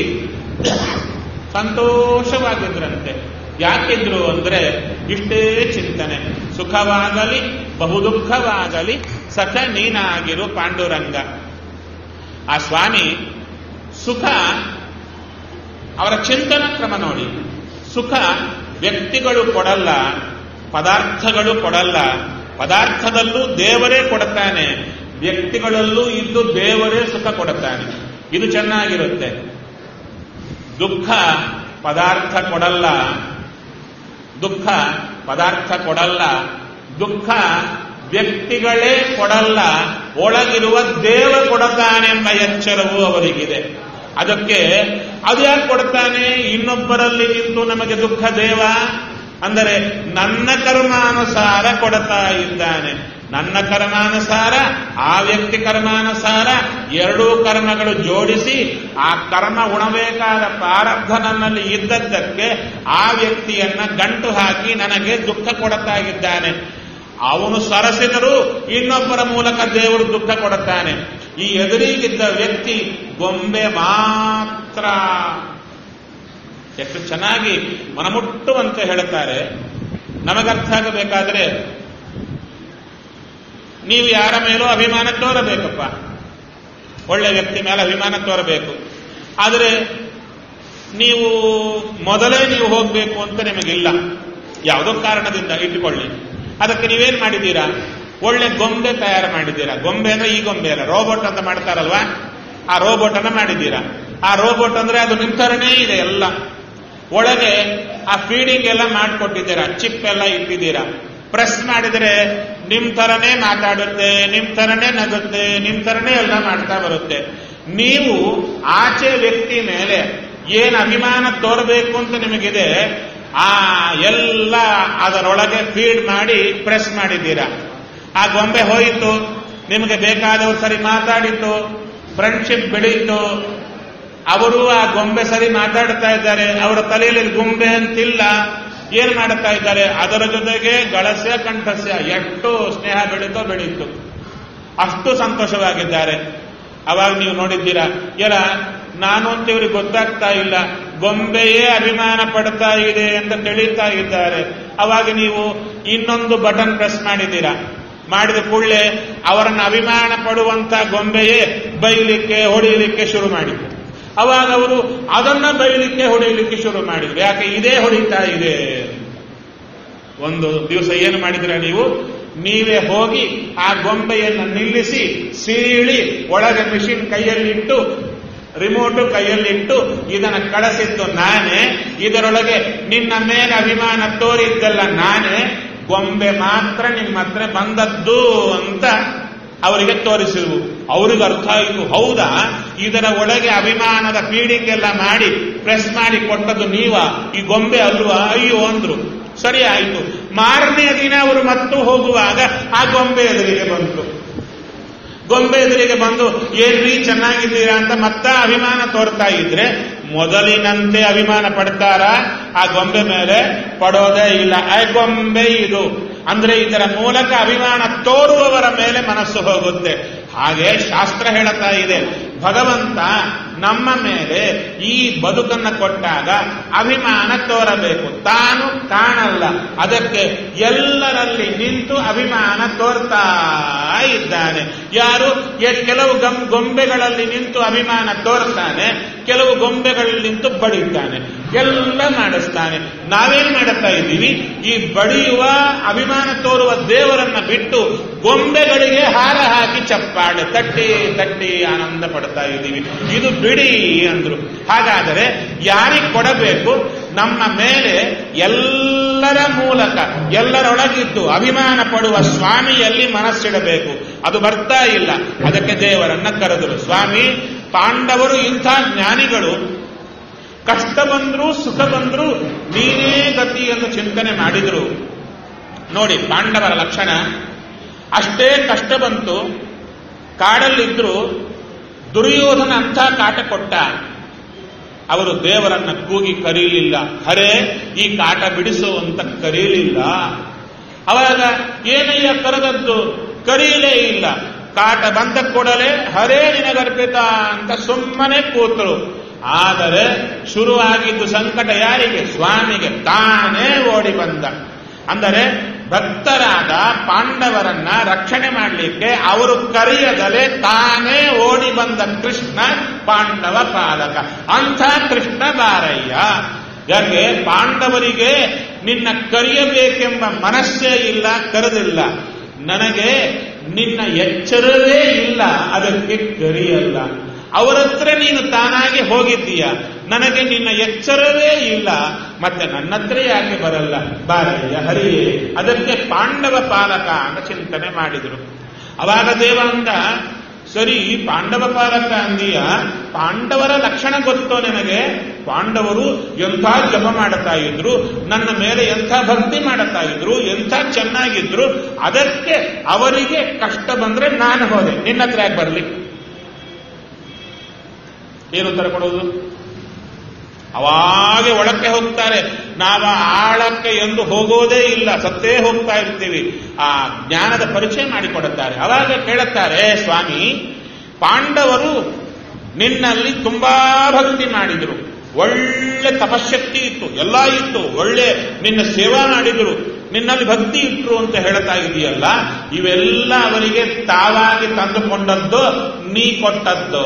A: ಸಂತೋಷವಾಗಿದ್ರಂತೆ ಯಾಕಿದ್ರು ಅಂದ್ರೆ ಇಷ್ಟೇ ಚಿಂತನೆ ಸುಖವಾಗಲಿ ಬಹುದುಃಖವಾಗಲಿ ಸಖ ನೀನಾಗಿರು ಪಾಂಡುರಂಗ ಆ ಸ್ವಾಮಿ ಸುಖ ಅವರ ಚಿಂತನ ಕ್ರಮ ನೋಡಿ ಸುಖ ವ್ಯಕ್ತಿಗಳು ಕೊಡಲ್ಲ ಪದಾರ್ಥಗಳು ಕೊಡಲ್ಲ ಪದಾರ್ಥದಲ್ಲೂ ದೇವರೇ ಕೊಡುತ್ತಾನೆ ವ್ಯಕ್ತಿಗಳಲ್ಲೂ ಇದ್ದು ದೇವರೇ ಸುಖ ಕೊಡುತ್ತಾನೆ ಇದು ಚೆನ್ನಾಗಿರುತ್ತೆ ದುಃಖ ಪದಾರ್ಥ ಕೊಡಲ್ಲ ದುಃಖ ಪದಾರ್ಥ ಕೊಡಲ್ಲ ದುಃಖ ವ್ಯಕ್ತಿಗಳೇ ಕೊಡಲ್ಲ ಒಳಗಿರುವ ದೇವ ಕೊಡತಾನೆಂಬ ಎಚ್ಚರವು ಅವರಿಗಿದೆ ಅದಕ್ಕೆ ಅದು ಯಾಕೆ ಕೊಡ್ತಾನೆ ಇನ್ನೊಬ್ಬರಲ್ಲಿ ನಿಂತು ನಮಗೆ ದುಃಖ ದೇವ ಅಂದರೆ ನನ್ನ ಕರ್ಮಾನುಸಾರ ಕೊಡ್ತಾ ಇದ್ದಾನೆ ನನ್ನ ಕರ್ಮಾನುಸಾರ ಆ ವ್ಯಕ್ತಿ ಕರ್ಮಾನುಸಾರ ಎರಡೂ ಕರ್ಮಗಳು ಜೋಡಿಸಿ ಆ ಕರ್ಮ ಉಣಬೇಕಾದ ಪ್ರಾರಬ್ಧ ನನ್ನಲ್ಲಿ ಇದ್ದದ್ದಕ್ಕೆ ಆ ವ್ಯಕ್ತಿಯನ್ನ ಗಂಟು ಹಾಕಿ ನನಗೆ ದುಃಖ ಕೊಡುತ್ತಾ ಇದ್ದಾನೆ ಅವನು ಸರಸಿದರೂ ಇನ್ನೊಬ್ಬರ ಮೂಲಕ ದೇವರು ದುಃಖ ಕೊಡುತ್ತಾನೆ ಈ ಎದುರಿಗಿದ್ದ ವ್ಯಕ್ತಿ ಗೊಂಬೆ ಮಾತ್ರ ಎಷ್ಟು ಚೆನ್ನಾಗಿ ಮನಮುಟ್ಟುವಂತೆ ಹೇಳುತ್ತಾರೆ ನಮಗರ್ಥ ಆಗಬೇಕಾದ್ರೆ ನೀವು ಯಾರ ಮೇಲೂ ಅಭಿಮಾನ ತೋರಬೇಕಪ್ಪ ಒಳ್ಳೆ ವ್ಯಕ್ತಿ ಮೇಲೆ ಅಭಿಮಾನ ತೋರಬೇಕು ಆದರೆ ನೀವು ಮೊದಲೇ ನೀವು ಹೋಗಬೇಕು ಅಂತ ನಿಮಗಿಲ್ಲ ಯಾವುದೋ ಕಾರಣದಿಂದ ಇಟ್ಟುಕೊಳ್ಳಿ ಅದಕ್ಕೆ ನೀವೇನ್ ಮಾಡಿದ್ದೀರಾ ಒಳ್ಳೆ ಗೊಂಬೆ ತಯಾರು ಮಾಡಿದ್ದೀರಾ ಗೊಂಬೆ ಅಂದ್ರೆ ಈ ಗೊಂಬೆ ಅಲ್ಲ ರೋಬೋಟ್ ಅಂತ ಮಾಡ್ತಾರಲ್ವಾ ಆ ರೋಬೋಟ್ ಅನ್ನ ಮಾಡಿದ್ದೀರಾ ಆ ರೋಬೋಟ್ ಅಂದ್ರೆ ಅದು ನಿಂತರನೇ ಇದೆ ಎಲ್ಲ ಒಳಗೆ ಆ ಫೀಡಿಂಗ್ ಎಲ್ಲ ಮಾಡಿಕೊಟ್ಟಿದ್ದೀರಾ ಚಿಪ್ ಎಲ್ಲ ಇಟ್ಟಿದ್ದೀರಾ ಪ್ರೆಸ್ ಮಾಡಿದರೆ ನಿಮ್ ತರನೇ ಮಾತಾಡುತ್ತೆ ನಿಮ್ ತರನೇ ನಗುತ್ತೆ ನಿಮ್ ತರನೇ ಎಲ್ಲ ಮಾಡ್ತಾ ಬರುತ್ತೆ ನೀವು ಆಚೆ ವ್ಯಕ್ತಿ ಮೇಲೆ ಏನ್ ಅಭಿಮಾನ ತೋರಬೇಕು ಅಂತ ನಿಮಗಿದೆ ಆ ಎಲ್ಲ ಅದರೊಳಗೆ ಫೀಡ್ ಮಾಡಿ ಪ್ರೆಸ್ ಮಾಡಿದ್ದೀರಾ ಆ ಗೊಂಬೆ ಹೋಯಿತು ನಿಮಗೆ ಬೇಕಾದವರು ಸರಿ ಮಾತಾಡಿತು ಫ್ರೆಂಡ್ಶಿಪ್ ಬೆಳೀತು ಅವರು ಆ ಗೊಂಬೆ ಸರಿ ಮಾತಾಡ್ತಾ ಇದ್ದಾರೆ ಅವರ ತಲೆಯಲ್ಲಿ ಗೊಂಬೆ ಅಂತಿಲ್ಲ ಏನ್ ಮಾಡುತ್ತಾ ಇದ್ದಾರೆ ಅದರ ಜೊತೆಗೆ ಗಳಸ್ಯ ಕಂಠಸ್ಯ ಎಷ್ಟು ಸ್ನೇಹ ಬೆಳೀತೋ ಬೆಳೀತು ಅಷ್ಟು ಸಂತೋಷವಾಗಿದ್ದಾರೆ ಅವಾಗ ನೀವು ನೋಡಿದ್ದೀರಾ ಎರ ನಾನು ಅಂತ ಇವ್ರಿಗೆ ಗೊತ್ತಾಗ್ತಾ ಇಲ್ಲ ಗೊಂಬೆಯೇ ಅಭಿಮಾನ ಪಡ್ತಾ ಇದೆ ಅಂತ ತಿಳಿತಾ ಇದ್ದಾರೆ ಅವಾಗ ನೀವು ಇನ್ನೊಂದು ಬಟನ್ ಪ್ರೆಸ್ ಮಾಡಿದ್ದೀರಾ ಮಾಡಿದ ಕೂಡಲೇ ಅವರನ್ನು ಅಭಿಮಾನ ಪಡುವಂತ ಗೊಂಬೆಯೇ ಬೈಲಿಕ್ಕೆ ಹೊಡೆಯಲಿಕ್ಕೆ ಶುರು ಮಾಡಿದ್ರು ಅವಾಗ ಅವರು ಅದನ್ನ ಬೈಲಿಕ್ಕೆ ಹೊಡೆಯಲಿಕ್ಕೆ ಶುರು ಮಾಡಿದ್ರು ಯಾಕೆ ಇದೇ ಹೊಡಿತಾ ಇದೆ ಒಂದು ದಿವಸ ಏನು ಮಾಡಿದ್ರೆ ನೀವು ನೀವೇ ಹೋಗಿ ಆ ಗೊಂಬೆಯನ್ನು ನಿಲ್ಲಿಸಿ ಸೀಳಿ ಒಳಗೆ ಮಿಷಿನ್ ಕೈಯಲ್ಲಿಟ್ಟು ರಿಮೋಟು ಕೈಯಲ್ಲಿಟ್ಟು ಇದನ್ನ ಕಳಿಸಿದ್ದು ನಾನೇ ಇದರೊಳಗೆ ನಿನ್ನ ಮೇಲೆ ಅಭಿಮಾನ ತೋರಿದ್ದಲ್ಲ ನಾನೇ ಗೊಂಬೆ ಮಾತ್ರ ನಿಮ್ಮ ಹತ್ರ ಬಂದದ್ದು ಅಂತ ಅವರಿಗೆ ತೋರಿಸಿದ್ವು ಅವ್ರಿಗೆ ಅರ್ಥ ಆಯಿತು ಹೌದಾ ಇದರ ಒಳಗೆ ಅಭಿಮಾನದ ಫೀಡಿಂಗ್ ಎಲ್ಲ ಮಾಡಿ ಪ್ರೆಸ್ ಮಾಡಿ ಕೊಟ್ಟದ್ದು ನೀವ ಈ ಗೊಂಬೆ ಅಲ್ವಾ ಅಯ್ಯೋ ಅಂದ್ರು ಸರಿ ಆಯಿತು ಮಾರನೇ ದಿನ ಅವರು ಮತ್ತು ಹೋಗುವಾಗ ಆ ಗೊಂಬೆ ಎದುರಿಗೆ ಬಂತು ಗೊಂಬೆ ಎದುರಿಗೆ ಬಂದು ಏನ್ರಿ ಚೆನ್ನಾಗಿದ್ದೀರಾ ಅಂತ ಮತ್ತ ಅಭಿಮಾನ ತೋರ್ತಾ ಇದ್ರೆ ಮೊದಲಿನಂತೆ ಅಭಿಮಾನ ಪಡ್ತಾರ ಆ ಗೊಂಬೆ ಮೇಲೆ ಪಡೋದೇ ಇಲ್ಲ ಆ ಗೊಂಬೆ ಇದು ಅಂದ್ರೆ ಇದರ ಮೂಲಕ ಅಭಿಮಾನ ತೋರುವವರ ಮೇಲೆ ಮನಸ್ಸು ಹೋಗುತ್ತೆ ಹಾಗೆ ಶಾಸ್ತ್ರ ಹೇಳುತ್ತಾ ಇದೆ ಭಗವಂತ ನಮ್ಮ ಮೇಲೆ ಈ ಬದುಕನ್ನು ಕೊಟ್ಟಾಗ ಅಭಿಮಾನ ತೋರಬೇಕು ತಾನು ಕಾಣಲ್ಲ ಅದಕ್ಕೆ ಎಲ್ಲರಲ್ಲಿ ನಿಂತು ಅಭಿಮಾನ ತೋರ್ತಾ ಇದ್ದಾನೆ ಯಾರು ಎ- ಕೆಲವು ಗಂ- ಗೊಂಬೆಗಳಲ್ಲಿ ನಿಂತು ಅಭಿಮಾನ ತೋರ್ತಾನೆ ಕೆಲವು ಗೊಂಬೆಗಳಲ್ಲಿ ನಿಂತು ಬಡಿತಾನೆ ಎಲ್ಲ ಮಾಡಿಸ್ತಾನೆ ನಾವೇನ್ ಮಾಡುತ್ತಾ ಇದ್ದೀವಿ ಈ ಬಡಿಯುವ ಅಭಿಮಾನ ತೋರುವ ದೇವರನ್ನ ಬಿಟ್ಟು ಗೊಂಬೆಗಳಿಗೆ ಹಾರ ಹಾಕಿ ಚಪ್ಪಾಳೆ ತಟ್ಟಿ ತಟ್ಟಿ ಆನಂದ ಪಡ್ತಾ ಇದ್ದೀವಿ ಇದು ಬಿಡಿ ಅಂದ್ರು ಹಾಗಾದರೆ ಯಾರಿಗೆ ಕೊಡಬೇಕು ನಮ್ಮ ಮೇಲೆ ಎಲ್ಲರ ಮೂಲಕ ಎಲ್ಲರೊಳಗಿದ್ದು ಅಭಿಮಾನ ಪಡುವ ಸ್ವಾಮಿಯಲ್ಲಿ ಮನಸ್ಸಿಡಬೇಕು ಅದು ಬರ್ತಾ ಇಲ್ಲ ಅದಕ್ಕೆ ದೇವರನ್ನ ಕರೆದರು ಸ್ವಾಮಿ ಪಾಂಡವರು ಇಂಥ ಜ್ಞಾನಿಗಳು ಕಷ್ಟ ಬಂದ್ರು ಸುಖ ಬಂದ್ರು ನೀನೇ ಗತಿ ಎಂದು ಚಿಂತನೆ ಮಾಡಿದ್ರು ನೋಡಿ ಪಾಂಡವರ ಲಕ್ಷಣ ಅಷ್ಟೇ ಕಷ್ಟ ಬಂತು ಕಾಡಲ್ಲಿದ್ರು ದುರ್ಯೋಧನ ಅಂಥ ಕಾಟ ಕೊಟ್ಟ ಅವರು ದೇವರನ್ನ ಕೂಗಿ ಕರೀಲಿಲ್ಲ ಹರೇ ಈ ಕಾಟ ಬಿಡಿಸು ಅಂತ ಕರೀಲಿಲ್ಲ ಅವಾಗ ಏನಯ್ಯ ಕರೆದದ್ದು ಕರೀಲೇ ಇಲ್ಲ ಕಾಟ ಬಂದ ಕೂಡಲೇ ಹರೇ ನಿನಗರ್ಪಿತ ಅಂತ ಸುಮ್ಮನೆ ಕೂತರು ಆದರೆ ಶುರುವಾಗಿದ್ದು ಸಂಕಟ ಯಾರಿಗೆ ಸ್ವಾಮಿಗೆ ತಾನೇ ಓಡಿ ಬಂದ ಅಂದರೆ ಭಕ್ತರಾದ ಪಾಂಡವರನ್ನ ರಕ್ಷಣೆ ಮಾಡಲಿಕ್ಕೆ ಅವರು ಕರೆಯದಲೆ ತಾನೇ ಓಡಿ ಬಂದ ಕೃಷ್ಣ ಪಾಂಡವ ಪಾಲಕ ಅಂಥ ಕೃಷ್ಣ ಬಾರಯ್ಯ ಯಾಕೆ ಪಾಂಡವರಿಗೆ ನಿನ್ನ ಕರೆಯಬೇಕೆಂಬ ಮನಸ್ಸೇ ಇಲ್ಲ ಕರೆದಿಲ್ಲ ನನಗೆ ನಿನ್ನ ಎಚ್ಚರವೇ ಇಲ್ಲ ಅದಕ್ಕೆ ಕರೆಯಲ್ಲ ಅವರ ಹತ್ರ ನೀನು ತಾನಾಗಿ ಹೋಗಿದ್ದೀಯ ನನಗೆ ನಿನ್ನ ಎಚ್ಚರವೇ ಇಲ್ಲ ಮತ್ತೆ ನನ್ನ ಹತ್ರ ಯಾಕೆ ಬರಲ್ಲ ಬಾರಯ್ಯ ಹರಿಯೇ ಅದಕ್ಕೆ ಪಾಂಡವ ಪಾಲಕ ಅಂತ ಚಿಂತನೆ ಮಾಡಿದರು ಅವಾಗ ದೇವ ಅಂದ ಸರಿ ಪಾಂಡವ ಪಾಲಕ ಅಂದೀಯ ಪಾಂಡವರ ಲಕ್ಷಣ ಗೊತ್ತೋ ನಿನಗೆ ಪಾಂಡವರು ಎಂಥ ಜಪ ಮಾಡುತ್ತಾ ಇದ್ರು ನನ್ನ ಮೇಲೆ ಎಂಥ ಭಕ್ತಿ ಮಾಡುತ್ತಾ ಇದ್ರು ಎಂಥ ಚೆನ್ನಾಗಿದ್ರು ಅದಕ್ಕೆ ಅವರಿಗೆ ಕಷ್ಟ ಬಂದ್ರೆ ನಾನು ಹೋದೆ ನಿನ್ನ ಹತ್ರ ಯಾಕೆ ಬರಲಿ ಏನು ಉತ್ತರ ಕೊಡೋದು ಅವಾಗೆ ಒಳಕ್ಕೆ ಹೋಗ್ತಾರೆ ನಾವು ಆಳಕ್ಕೆ ಎಂದು ಹೋಗೋದೇ ಇಲ್ಲ ಸತ್ತೇ ಹೋಗ್ತಾ ಇರ್ತೀವಿ ಆ ಜ್ಞಾನದ ಪರಿಚಯ ಮಾಡಿಕೊಡುತ್ತಾರೆ ಅವಾಗ ಕೇಳುತ್ತಾರೆ ಸ್ವಾಮಿ ಪಾಂಡವರು ನಿನ್ನಲ್ಲಿ ತುಂಬಾ ಭಕ್ತಿ ಮಾಡಿದ್ರು ಒಳ್ಳೆ ತಪಶಕ್ತಿ ಇತ್ತು ಎಲ್ಲ ಇತ್ತು ಒಳ್ಳೆ ನಿನ್ನ ಸೇವಾ ಮಾಡಿದ್ರು ನಿನ್ನಲ್ಲಿ ಭಕ್ತಿ ಇಟ್ರು ಅಂತ ಹೇಳ್ತಾ ಇದೆಯಲ್ಲ ಇವೆಲ್ಲ ಅವರಿಗೆ ತಾವಾಗಿ ತಂದುಕೊಂಡದ್ದು ನೀ ಕೊಟ್ಟದ್ದು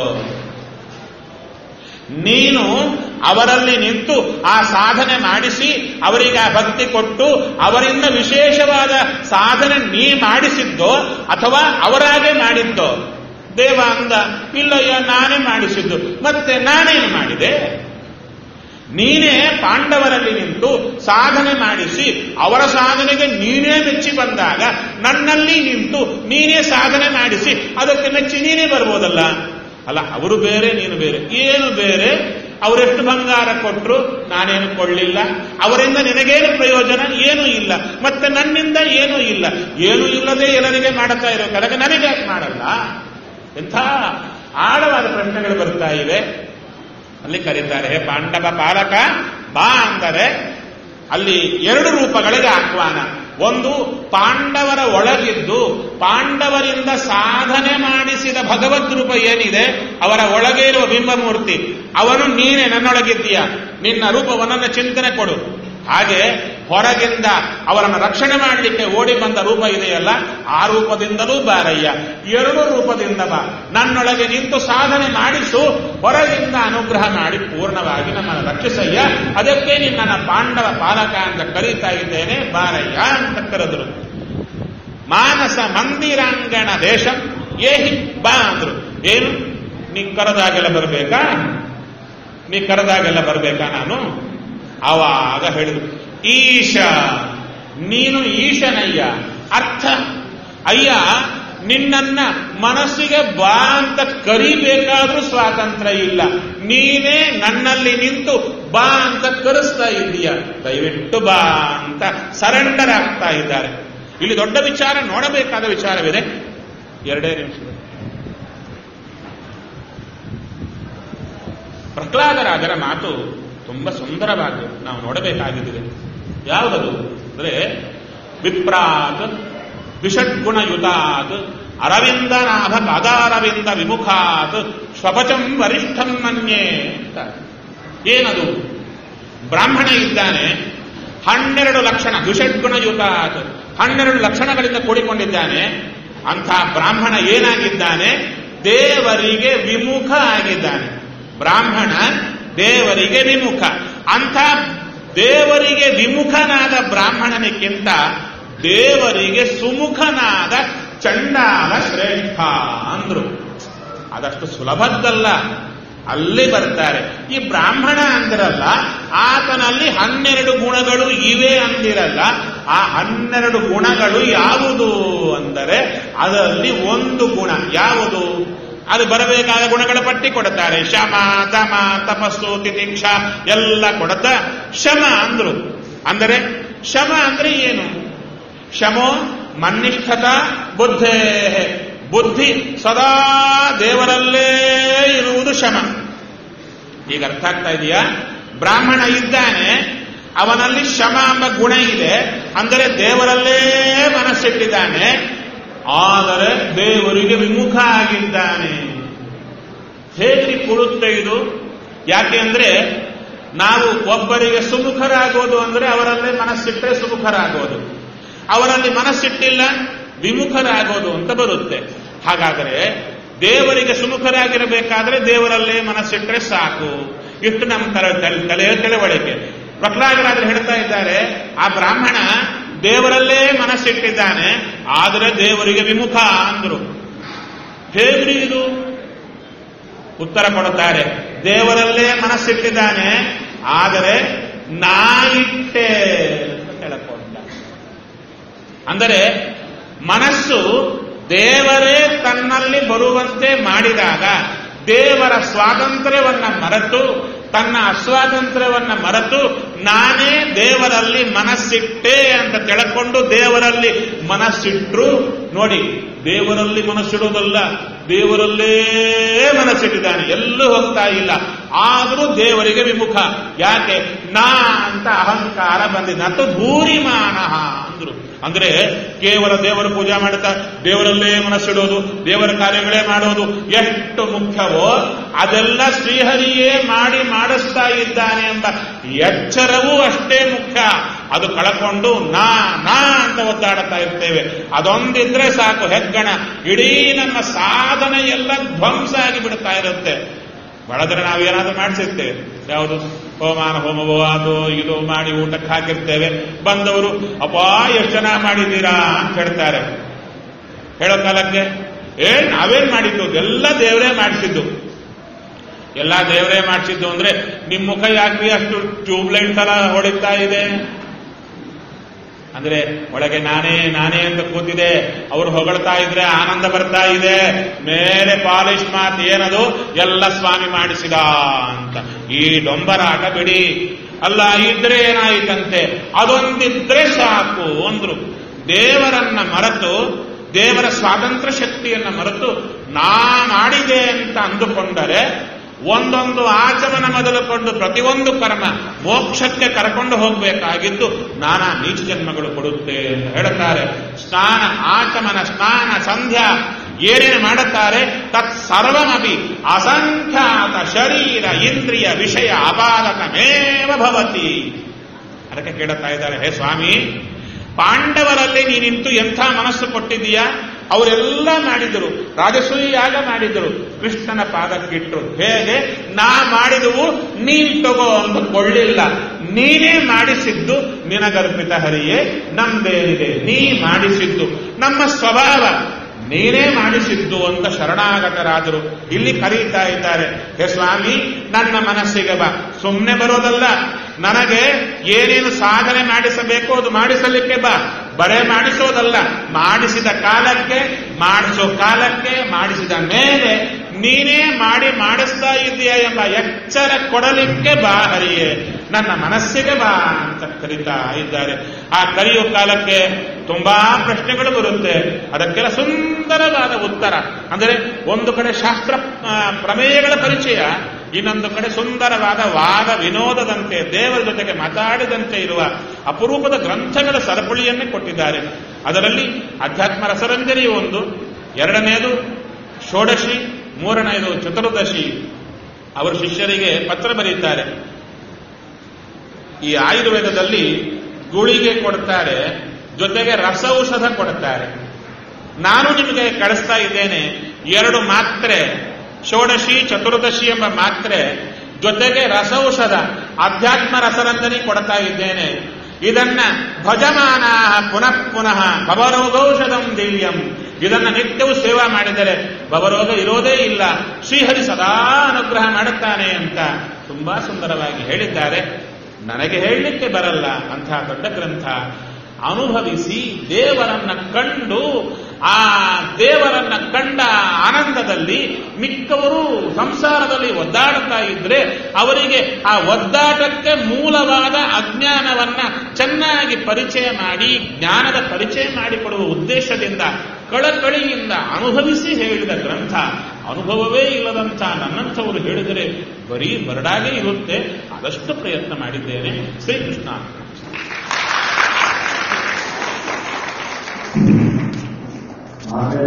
A: ನೀನು ಅವರಲ್ಲಿ ನಿಂತು ಆ ಸಾಧನೆ ಮಾಡಿಸಿ ಅವರಿಗೆ ಆ ಭಕ್ತಿ ಕೊಟ್ಟು ಅವರಿಂದ ವಿಶೇಷವಾದ ಸಾಧನೆ ನೀ ಮಾಡಿಸಿದ್ದೋ ಅಥವಾ ಅವರಾಗೆ ಮಾಡಿದ್ದೋ ದೇವ ಅಂದ ಇಲ್ಲಯ್ಯ ನಾನೇ ಮಾಡಿಸಿದ್ದು ಮತ್ತೆ ನಾನೇನು ಮಾಡಿದೆ ನೀನೇ ಪಾಂಡವರಲ್ಲಿ ನಿಂತು ಸಾಧನೆ ಮಾಡಿಸಿ ಅವರ ಸಾಧನೆಗೆ ನೀನೇ ಮೆಚ್ಚಿ ಬಂದಾಗ ನನ್ನಲ್ಲಿ ನಿಂತು ನೀನೇ ಸಾಧನೆ ಮಾಡಿಸಿ ಅದಕ್ಕೆ ಮೆಚ್ಚಿ ನೀನೇ ಬರ್ಬೋದಲ್ಲ ಅಲ್ಲ ಅವರು ಬೇರೆ ನೀನು ಬೇರೆ ಏನು ಬೇರೆ ಅವರೆಷ್ಟು ಬಂಗಾರ ಕೊಟ್ಟರು ನಾನೇನು ಕೊಳ್ಳಿಲ್ಲ ಅವರಿಂದ ನಿನಗೇನು ಪ್ರಯೋಜನ ಏನೂ ಇಲ್ಲ ಮತ್ತೆ ನನ್ನಿಂದ ಏನೂ ಇಲ್ಲ ಏನೂ ಇಲ್ಲದೆ ಎಲ್ಲರಿಗೆ ಮಾಡುತ್ತಾ ಇರೋ ಕೆಳಗೆ ನನಗೆ ಯಾಕೆ ಮಾಡಲ್ಲ ಎಂಥ ಆಳವಾದ ಪ್ರಶ್ನೆಗಳು ಬರ್ತಾ ಇವೆ ಅಲ್ಲಿ ಕರೀತಾರೆ ಹೇ ಪಾಂಡವ ಪಾಲಕ ಬಾ ಅಂದರೆ ಅಲ್ಲಿ ಎರಡು ರೂಪಗಳಿಗೆ ಆಹ್ವಾನ ಒಂದು ಪಾಂಡವರ ಒಳಗಿದ್ದು ಪಾಂಡವರಿಂದ ಸಾಧನೆ ಮಾಡಿಸಿದ ಭಗವದ್ ರೂಪ ಏನಿದೆ ಅವರ ಒಳಗೆ ಇರುವ ಬಿಂಬಮೂರ್ತಿ ಅವನು ನೀನೇ ನನ್ನೊಳಗಿದ್ದೀಯ ನಿನ್ನ ರೂಪವನ್ನ ಚಿಂತನೆ ಕೊಡು ಹಾಗೆ ಹೊರಗಿಂದ ಅವರನ್ನು ರಕ್ಷಣೆ ಮಾಡಲಿಕ್ಕೆ ಓಡಿ ಬಂದ ರೂಪ ಇದೆಯಲ್ಲ ಆ ರೂಪದಿಂದಲೂ ಬಾರಯ್ಯ ಎರಡು ರೂಪದಿಂದ ಬಾ ನನ್ನೊಳಗೆ ನಿಂತು ಸಾಧನೆ ಮಾಡಿಸು ಹೊರಗಿಂದ ಅನುಗ್ರಹ ಮಾಡಿ ಪೂರ್ಣವಾಗಿ ನಮ್ಮನ್ನು ರಕ್ಷಿಸಯ್ಯ ಅದಕ್ಕೆ ನಿನ್ನ ಪಾಂಡವ ಪಾಲಕ ಅಂತ ಕರೀತಾ ಇದ್ದೇನೆ ಬಾರಯ್ಯ ಅಂತ ಕರೆದ್ರು ಮಾನಸ ಮಂದಿರಾಂಗಣ ದೇಶ ಏಹಿ ಬಾ ಅಂದ್ರು ಏನು ನೀ ಕರೆದಾಗೆಲ್ಲ ಬರಬೇಕಾ ನೀ ಕರೆದಾಗೆಲ್ಲ ಬರಬೇಕಾ ನಾನು ಆವಾಗ ಹೇಳಿದ್ರು ಈಶ ನೀನು ಈಶನಯ್ಯ ಅರ್ಥ ಅಯ್ಯ ನಿನ್ನನ್ನ ಮನಸ್ಸಿಗೆ ಬಾ ಅಂತ ಕರಿಬೇಕಾದ್ರೂ ಸ್ವಾತಂತ್ರ್ಯ ಇಲ್ಲ ನೀನೇ ನನ್ನಲ್ಲಿ ನಿಂತು ಬಾ ಅಂತ ಕರೆಸ್ತಾ ಇದೀಯ ದಯವಿಟ್ಟು ಬಾ ಅಂತ ಸರೆಂಡರ್ ಆಗ್ತಾ ಇದ್ದಾರೆ ಇಲ್ಲಿ ದೊಡ್ಡ ವಿಚಾರ ನೋಡಬೇಕಾದ ವಿಚಾರವಿದೆ ಎರಡೇ ನಿಮಿಷ ಪ್ರಹ್ಲಾದರಾಜರ ಮಾತು ತುಂಬಾ ಸುಂದರವಾಗಿ ನಾವು ನೋಡಬೇಕಾಗಿದೆ ಯಾವುದದು ಅಂದ್ರೆ ವಿಪ್ರಾತ್ ವಿಷಡ್ಗುಣಯುತಾತ್ ಅರವಿಂದನಾಭ ಪಾದಾರವಿಂದ ವಿಮುಖಾತ್ ಸ್ವಪಚಂ ವರಿಷ್ಠಂ ಮನ್ಯೇ ಅಂತ ಏನದು ಬ್ರಾಹ್ಮಣ ಇದ್ದಾನೆ ಹನ್ನೆರಡು ಲಕ್ಷಣ ದ್ವಿಷಡ್ಗುಣಯುತಾತ್ ಹನ್ನೆರಡು ಲಕ್ಷಣಗಳಿಂದ ಕೂಡಿಕೊಂಡಿದ್ದಾನೆ ಅಂಥ ಬ್ರಾಹ್ಮಣ ಏನಾಗಿದ್ದಾನೆ ದೇವರಿಗೆ ವಿಮುಖ ಆಗಿದ್ದಾನೆ ಬ್ರಾಹ್ಮಣ ದೇವರಿಗೆ ವಿಮುಖ ಅಂಥ ದೇವರಿಗೆ ವಿಮುಖನಾದ ಬ್ರಾಹ್ಮಣನಿಗಿಂತ ದೇವರಿಗೆ ಸುಮುಖನಾದ ಚಂಡಾಲ ಶ್ರೇಷ್ಠ ಅಂದ್ರು ಅದಷ್ಟು ಸುಲಭದ್ದಲ್ಲ ಅಲ್ಲಿ ಬರ್ತಾರೆ ಈ ಬ್ರಾಹ್ಮಣ ಅಂದಿರಲ್ಲ ಆತನಲ್ಲಿ ಹನ್ನೆರಡು ಗುಣಗಳು ಇವೆ ಅಂದಿರಲ್ಲ ಆ ಹನ್ನೆರಡು ಗುಣಗಳು ಯಾವುದು ಅಂದರೆ ಅದರಲ್ಲಿ ಒಂದು ಗುಣ ಯಾವುದು ಅದು ಬರಬೇಕಾದ ಗುಣಗಳ ಪಟ್ಟಿ ಕೊಡುತ್ತಾರೆ ಶಮ ದಮ ತಪಸ್ಸು ತಿತಿಕ್ಷ ಎಲ್ಲ ಕೊಡುತ್ತ ಶಮ ಅಂದ್ರು ಅಂದರೆ ಶಮ ಅಂದ್ರೆ ಏನು ಶಮೋ ಮನ್ನಿಷ್ಠತ ಬುದ್ಧೇ ಬುದ್ಧಿ ಸದಾ ದೇವರಲ್ಲೇ ಇರುವುದು ಶಮ ಈಗ ಅರ್ಥ ಆಗ್ತಾ ಇದೆಯಾ ಬ್ರಾಹ್ಮಣ ಇದ್ದಾನೆ ಅವನಲ್ಲಿ ಶಮ ಎಂಬ ಗುಣ ಇದೆ ಅಂದರೆ ದೇವರಲ್ಲೇ ಮನಸ್ಸಿಟ್ಟಿದ್ದಾನೆ ಆದರೆ ದೇವರಿಗೆ ವಿಮುಖ ಆಗಿದ್ದಾನೆ ಹೇಗೆ ಕೊಡುತ್ತೆ ಇದು ಯಾಕೆ ಅಂದ್ರೆ ನಾವು ಒಬ್ಬರಿಗೆ ಸುಮುಖರಾಗೋದು ಅಂದ್ರೆ ಅವರಲ್ಲೇ ಮನಸ್ಸಿಟ್ಟರೆ ಸುಮುಖರಾಗೋದು ಅವರಲ್ಲಿ ಮನಸ್ಸಿಟ್ಟಿಲ್ಲ ವಿಮುಖರಾಗೋದು ಅಂತ ಬರುತ್ತೆ ಹಾಗಾದರೆ ದೇವರಿಗೆ ಸುಮುಖರಾಗಿರಬೇಕಾದ್ರೆ ದೇವರಲ್ಲೇ ಮನಸ್ಸಿಟ್ಟರೆ ಸಾಕು ಇಷ್ಟು ನಮ್ಮ ತರ ತಲೆಯ ತಿಳುವಳಿಕೆ ಪ್ರಹ್ಲಾದರಾದ್ರೆ ಹೇಳ್ತಾ ಇದ್ದಾರೆ ಆ ಬ್ರಾಹ್ಮಣ ದೇವರಲ್ಲೇ ಮನಸ್ಸಿಟ್ಟಿದ್ದಾನೆ ಆದರೆ ದೇವರಿಗೆ ವಿಮುಖ ಅಂದ್ರು ಹೇಗ್ರಿ ಇದು ಉತ್ತರ ಕೊಡುತ್ತಾರೆ ದೇವರಲ್ಲೇ ಮನಸ್ಸಿಟ್ಟಿದ್ದಾನೆ ಆದರೆ ನಾಯಿಟ್ಟೆ ಅಂತ ಕೆಳಕೊಂಡ ಅಂದರೆ ಮನಸ್ಸು ದೇವರೇ ತನ್ನಲ್ಲಿ ಬರುವಂತೆ ಮಾಡಿದಾಗ ದೇವರ ಸ್ವಾತಂತ್ರ್ಯವನ್ನ ಮರೆತು ತನ್ನ ಅಸ್ವಾತಂತ್ರ್ಯವನ್ನ ಮರೆತು ನಾನೇ ದೇವರಲ್ಲಿ ಮನಸ್ಸಿಟ್ಟೆ ಅಂತ ತಿಳ್ಕೊಂಡು ದೇವರಲ್ಲಿ ಮನಸ್ಸಿಟ್ರು ನೋಡಿ ದೇವರಲ್ಲಿ ಮನಸ್ಸಿಡೋದಲ್ಲ ದೇವರಲ್ಲೇ ಮನಸ್ಸಿಟ್ಟಿದ್ದಾನೆ ಎಲ್ಲೂ ಹೋಗ್ತಾ ಇಲ್ಲ ಆದರೂ ದೇವರಿಗೆ ವಿಮುಖ ಯಾಕೆ ನಾ ಅಂತ ಅಹಂಕಾರ ಬಂದಿದೆ ಮತ್ತು ಭೂರಿಮಾನ ಅಂದ್ರು ಅಂದ್ರೆ ಕೇವಲ ದೇವರ ಪೂಜೆ ಮಾಡುತ್ತಾ ದೇವರಲ್ಲೇ ಮನಸ್ಸಿಡೋದು ದೇವರ ಕಾರ್ಯಗಳೇ ಮಾಡೋದು ಎಷ್ಟು ಮುಖ್ಯವೋ ಅದೆಲ್ಲ ಶ್ರೀಹರಿಯೇ ಮಾಡಿ ಮಾಡಿಸ್ತಾ ಇದ್ದಾನೆ ಎಂಬ ಎಚ್ಚರವೂ ಅಷ್ಟೇ ಮುಖ್ಯ ಅದು ಕಳಕೊಂಡು ನಾ ನಾ ಅಂತ ಒದ್ದಾಡುತ್ತಾ ಇರ್ತೇವೆ ಅದೊಂದಿದ್ರೆ ಸಾಕು ಹೆಗ್ಗಣ ಇಡೀ ನಮ್ಮ ಸಾಧನೆ ಎಲ್ಲ ಧ್ವಂಸ ಆಗಿ ಬಿಡ್ತಾ ಇರುತ್ತೆ ಬಳದ್ರೆ ನಾವೇನಾದ್ರೂ ಮಾಡಿಸಿರ್ತೇವೆ ಯಾವುದು ಹೋಮಾನ ಹೋಮವೋ ಅದು ಇದು ಮಾಡಿ ಊಟಕ್ಕೆ ಹಾಕಿರ್ತೇವೆ ಬಂದವರು ಅಪ್ಪ ಎಷ್ಟು ಜನ ಮಾಡಿದ್ದೀರಾ ಅಂತ ಹೇಳ್ತಾರೆ ಹೇಳೋ ಕಾಲಕ್ಕೆ ಏ ನಾವೇನ್ ಮಾಡಿದ್ದು ಎಲ್ಲ ದೇವರೇ ಮಾಡಿಸಿದ್ದು ಎಲ್ಲ ದೇವರೇ ಮಾಡಿಸಿದ್ದು ಅಂದ್ರೆ ನಿಮ್ ಮುಖ ಯಾಕ್ರಿ ಅಷ್ಟು ಟ್ಯೂಬ್ಲೈಟ್ ತರ ಹೊಡಿತಾ ಇದೆ ಅಂದ್ರೆ ಒಳಗೆ ನಾನೇ ನಾನೇ ಅಂತ ಕೂತಿದೆ ಅವ್ರು ಹೊಗಳ್ತಾ ಇದ್ರೆ ಆನಂದ ಬರ್ತಾ ಇದೆ ಮೇಲೆ ಪಾಲಿಶ್ ಮಾತು ಏನದು ಎಲ್ಲ ಸ್ವಾಮಿ ಮಾಡಿಸಿದ ಅಂತ ಈ ಡೊಂಬರಾಟ ಬಿಡಿ ಅಲ್ಲ ಇದ್ರೆ ಏನಾಯಿತಂತೆ ಅದೊಂದಿದ್ರೆ ಸಾಕು ಅಂದ್ರು ದೇವರನ್ನ ಮರೆತು ದೇವರ ಸ್ವಾತಂತ್ರ್ಯ ಶಕ್ತಿಯನ್ನ ಮರೆತು ನಾ ಮಾಡಿದೆ ಅಂತ ಅಂದುಕೊಂಡರೆ ಒಂದೊಂದು ಆಚಮನ ಮೊದಲುಕೊಂಡು ಪ್ರತಿಯೊಂದು ಕರ್ಮ ಮೋಕ್ಷಕ್ಕೆ ಕರ್ಕೊಂಡು ಹೋಗಬೇಕಾಗಿದ್ದು ನಾನಾ ನೀಚ ಜನ್ಮಗಳು ಕೊಡುತ್ತೆ ಅಂತ ಹೇಳುತ್ತಾರೆ ಸ್ನಾನ ಆಚಮನ ಸ್ನಾನ ಸಂಧ್ಯಾ ಏನೇನು ಮಾಡುತ್ತಾರೆ ತತ್ ಸರ್ವಮಪಿ ಅಸಂಖ್ಯಾತ ಶರೀರ ಇಂದ್ರಿಯ ವಿಷಯ ಅಪಾದಕಮೇವ ಭವತಿ ಅದಕ್ಕೆ ಕೇಳುತ್ತಾ ಇದ್ದಾರೆ ಹೇ ಸ್ವಾಮಿ ಪಾಂಡವರಲ್ಲಿ ನೀನಿಂತು ಎಂಥ ಮನಸ್ಸು ಕೊಟ್ಟಿದೀಯಾ ಅವರೆಲ್ಲ ಮಾಡಿದರು ರಾಜಸೂಯ ಯಾಗ ಮಾಡಿದರು ಕೃಷ್ಣನ ಪಾದಕ್ಕಿಟ್ರು ಹೇಗೆ ನಾ ಮಾಡಿದವು ನೀನ್ ತಗೋ ಅಂತ ಕೊಳ್ಳಿಲ್ಲ ನೀನೇ ಮಾಡಿಸಿದ್ದು ನಿನಗರ್ಪಿತ ಹರಿಯೇ ನಮ್ದೇನಿದೆ ನೀ ಮಾಡಿಸಿದ್ದು ನಮ್ಮ ಸ್ವಭಾವ ನೀನೇ ಮಾಡಿಸಿದ್ದು ಅಂತ ಶರಣಾಗತರಾದರು ಇಲ್ಲಿ ಕರೀತಾ ಇದ್ದಾರೆ ಹೇ ಸ್ವಾಮಿ ನನ್ನ ಮನಸ್ಸಿಗೆ ಬಾ ಸುಮ್ಮನೆ ಬರೋದಲ್ಲ ನನಗೆ ಏನೇನು ಸಾಧನೆ ಮಾಡಿಸಬೇಕು ಅದು ಮಾಡಿಸಲಿಕ್ಕೆ ಬಾ ಬರೇ ಮಾಡಿಸೋದಲ್ಲ ಮಾಡಿಸಿದ ಕಾಲಕ್ಕೆ ಮಾಡಿಸೋ ಕಾಲಕ್ಕೆ ಮಾಡಿಸಿದ ಮೇಲೆ ನೀನೇ ಮಾಡಿ ಮಾಡಿಸ್ತಾ ಇದೆಯಾ ಎಂಬ ಎಚ್ಚರ ಕೊಡಲಿಕ್ಕೆ ಬಾ ಹರಿಯೇ ನನ್ನ ಮನಸ್ಸಿಗೆ ಬಾ ಅಂತ ಕರೀತಾ ಇದ್ದಾರೆ ಆ ಕರೆಯುವ ಕಾಲಕ್ಕೆ ತುಂಬಾ ಪ್ರಶ್ನೆಗಳು ಬರುತ್ತೆ ಅದಕ್ಕೆಲ್ಲ ಸುಂದರವಾದ ಉತ್ತರ ಅಂದರೆ ಒಂದು ಕಡೆ ಶಾಸ್ತ್ರ ಆ, ಪ್ರಮೇಯಗಳ ಪರಿಚಯ ಇನ್ನೊಂದು ಕಡೆ ಸುಂದರವಾದ ವಾದ ವಿನೋದದಂತೆ ದೇವರ ಜೊತೆಗೆ ಮಾತಾಡಿದಂತೆ ಇರುವ ಅಪರೂಪದ ಗ್ರಂಥಗಳ ಸರಪಳಿಯನ್ನೇ ಕೊಟ್ಟಿದ್ದಾರೆ ಅದರಲ್ಲಿ ಅಧ್ಯಾತ್ಮ ರಸರಂಜನೆ ಒಂದು ಎರಡನೆಯದು ಷೋಡಶಿ ಮೂರನೆಯದು ಚತುರ್ದಶಿ ಅವರು ಶಿಷ್ಯರಿಗೆ ಪತ್ರ ಬರೀತಾರೆ ಈ ಆಯುರ್ವೇದದಲ್ಲಿ ಗುಳಿಗೆ ಕೊಡ್ತಾರೆ ಜೊತೆಗೆ ರಸೌಷಧ ಕೊಡ್ತಾರೆ ನಾನು ನಿಮಗೆ ಕಳಿಸ್ತಾ ಇದ್ದೇನೆ ಎರಡು ಮಾತ್ರೆ ಷೋಡಶಿ ಚತುರ್ದಶಿ ಎಂಬ ಮಾತ್ರೆ ಜೊತೆಗೆ ರಸೌಷಧ ಅಧ್ಯಾತ್ಮ ರಸರಂಜನಿ ಕೊಡ್ತಾ ಇದ್ದೇನೆ ಇದನ್ನ ಭಜಮಾನ ಪುನಃ ಪುನಃ ಭವರೋಗೌಷಧಂ ದಿವ್ಯಂ ಇದನ್ನ ನಿತ್ಯವೂ ಸೇವಾ ಮಾಡಿದರೆ ಭವರೋಗ ಇರೋದೇ ಇಲ್ಲ ಶ್ರೀಹರಿ ಸದಾ ಅನುಗ್ರಹ ಮಾಡುತ್ತಾನೆ ಅಂತ ತುಂಬಾ ಸುಂದರವಾಗಿ ಹೇಳಿದ್ದಾರೆ ನನಗೆ ಹೇಳಲಿಕ್ಕೆ ಬರಲ್ಲ ಅಂಥ ದೊಡ್ಡ ಗ್ರಂಥ ಅನುಭವಿಸಿ ದೇವರನ್ನ ಕಂಡು ಆ ದೇವರನ್ನ ಕಂಡ ಆನಂದದಲ್ಲಿ ಮಿಕ್ಕವರು ಸಂಸಾರದಲ್ಲಿ ಒದ್ದಾಡುತ್ತಾ ಇದ್ರೆ ಅವರಿಗೆ ಆ ಒದ್ದಾಟಕ್ಕೆ ಮೂಲವಾದ ಅಜ್ಞಾನವನ್ನ ಚೆನ್ನಾಗಿ ಪರಿಚಯ ಮಾಡಿ ಜ್ಞಾನದ ಪರಿಚಯ ಮಾಡಿಕೊಡುವ ಉದ್ದೇಶದಿಂದ ಕಳಕಳಿಯಿಂದ ಅನುಭವಿಸಿ ಹೇಳಿದ ಗ್ರಂಥ ಅನುಭವವೇ ಇಲ್ಲದಂಥ ನನ್ನಂಥವರು ಹೇಳಿದರೆ ಬರೀ ಬರಡಾಗೇ ಇರುತ್ತೆ ಆದಷ್ಟು ಪ್ರಯತ್ನ ಮಾಡಿದ್ದೇನೆ ಶ್ರೀಕೃಷ್ಣ
B: ಆಮೇಲೆ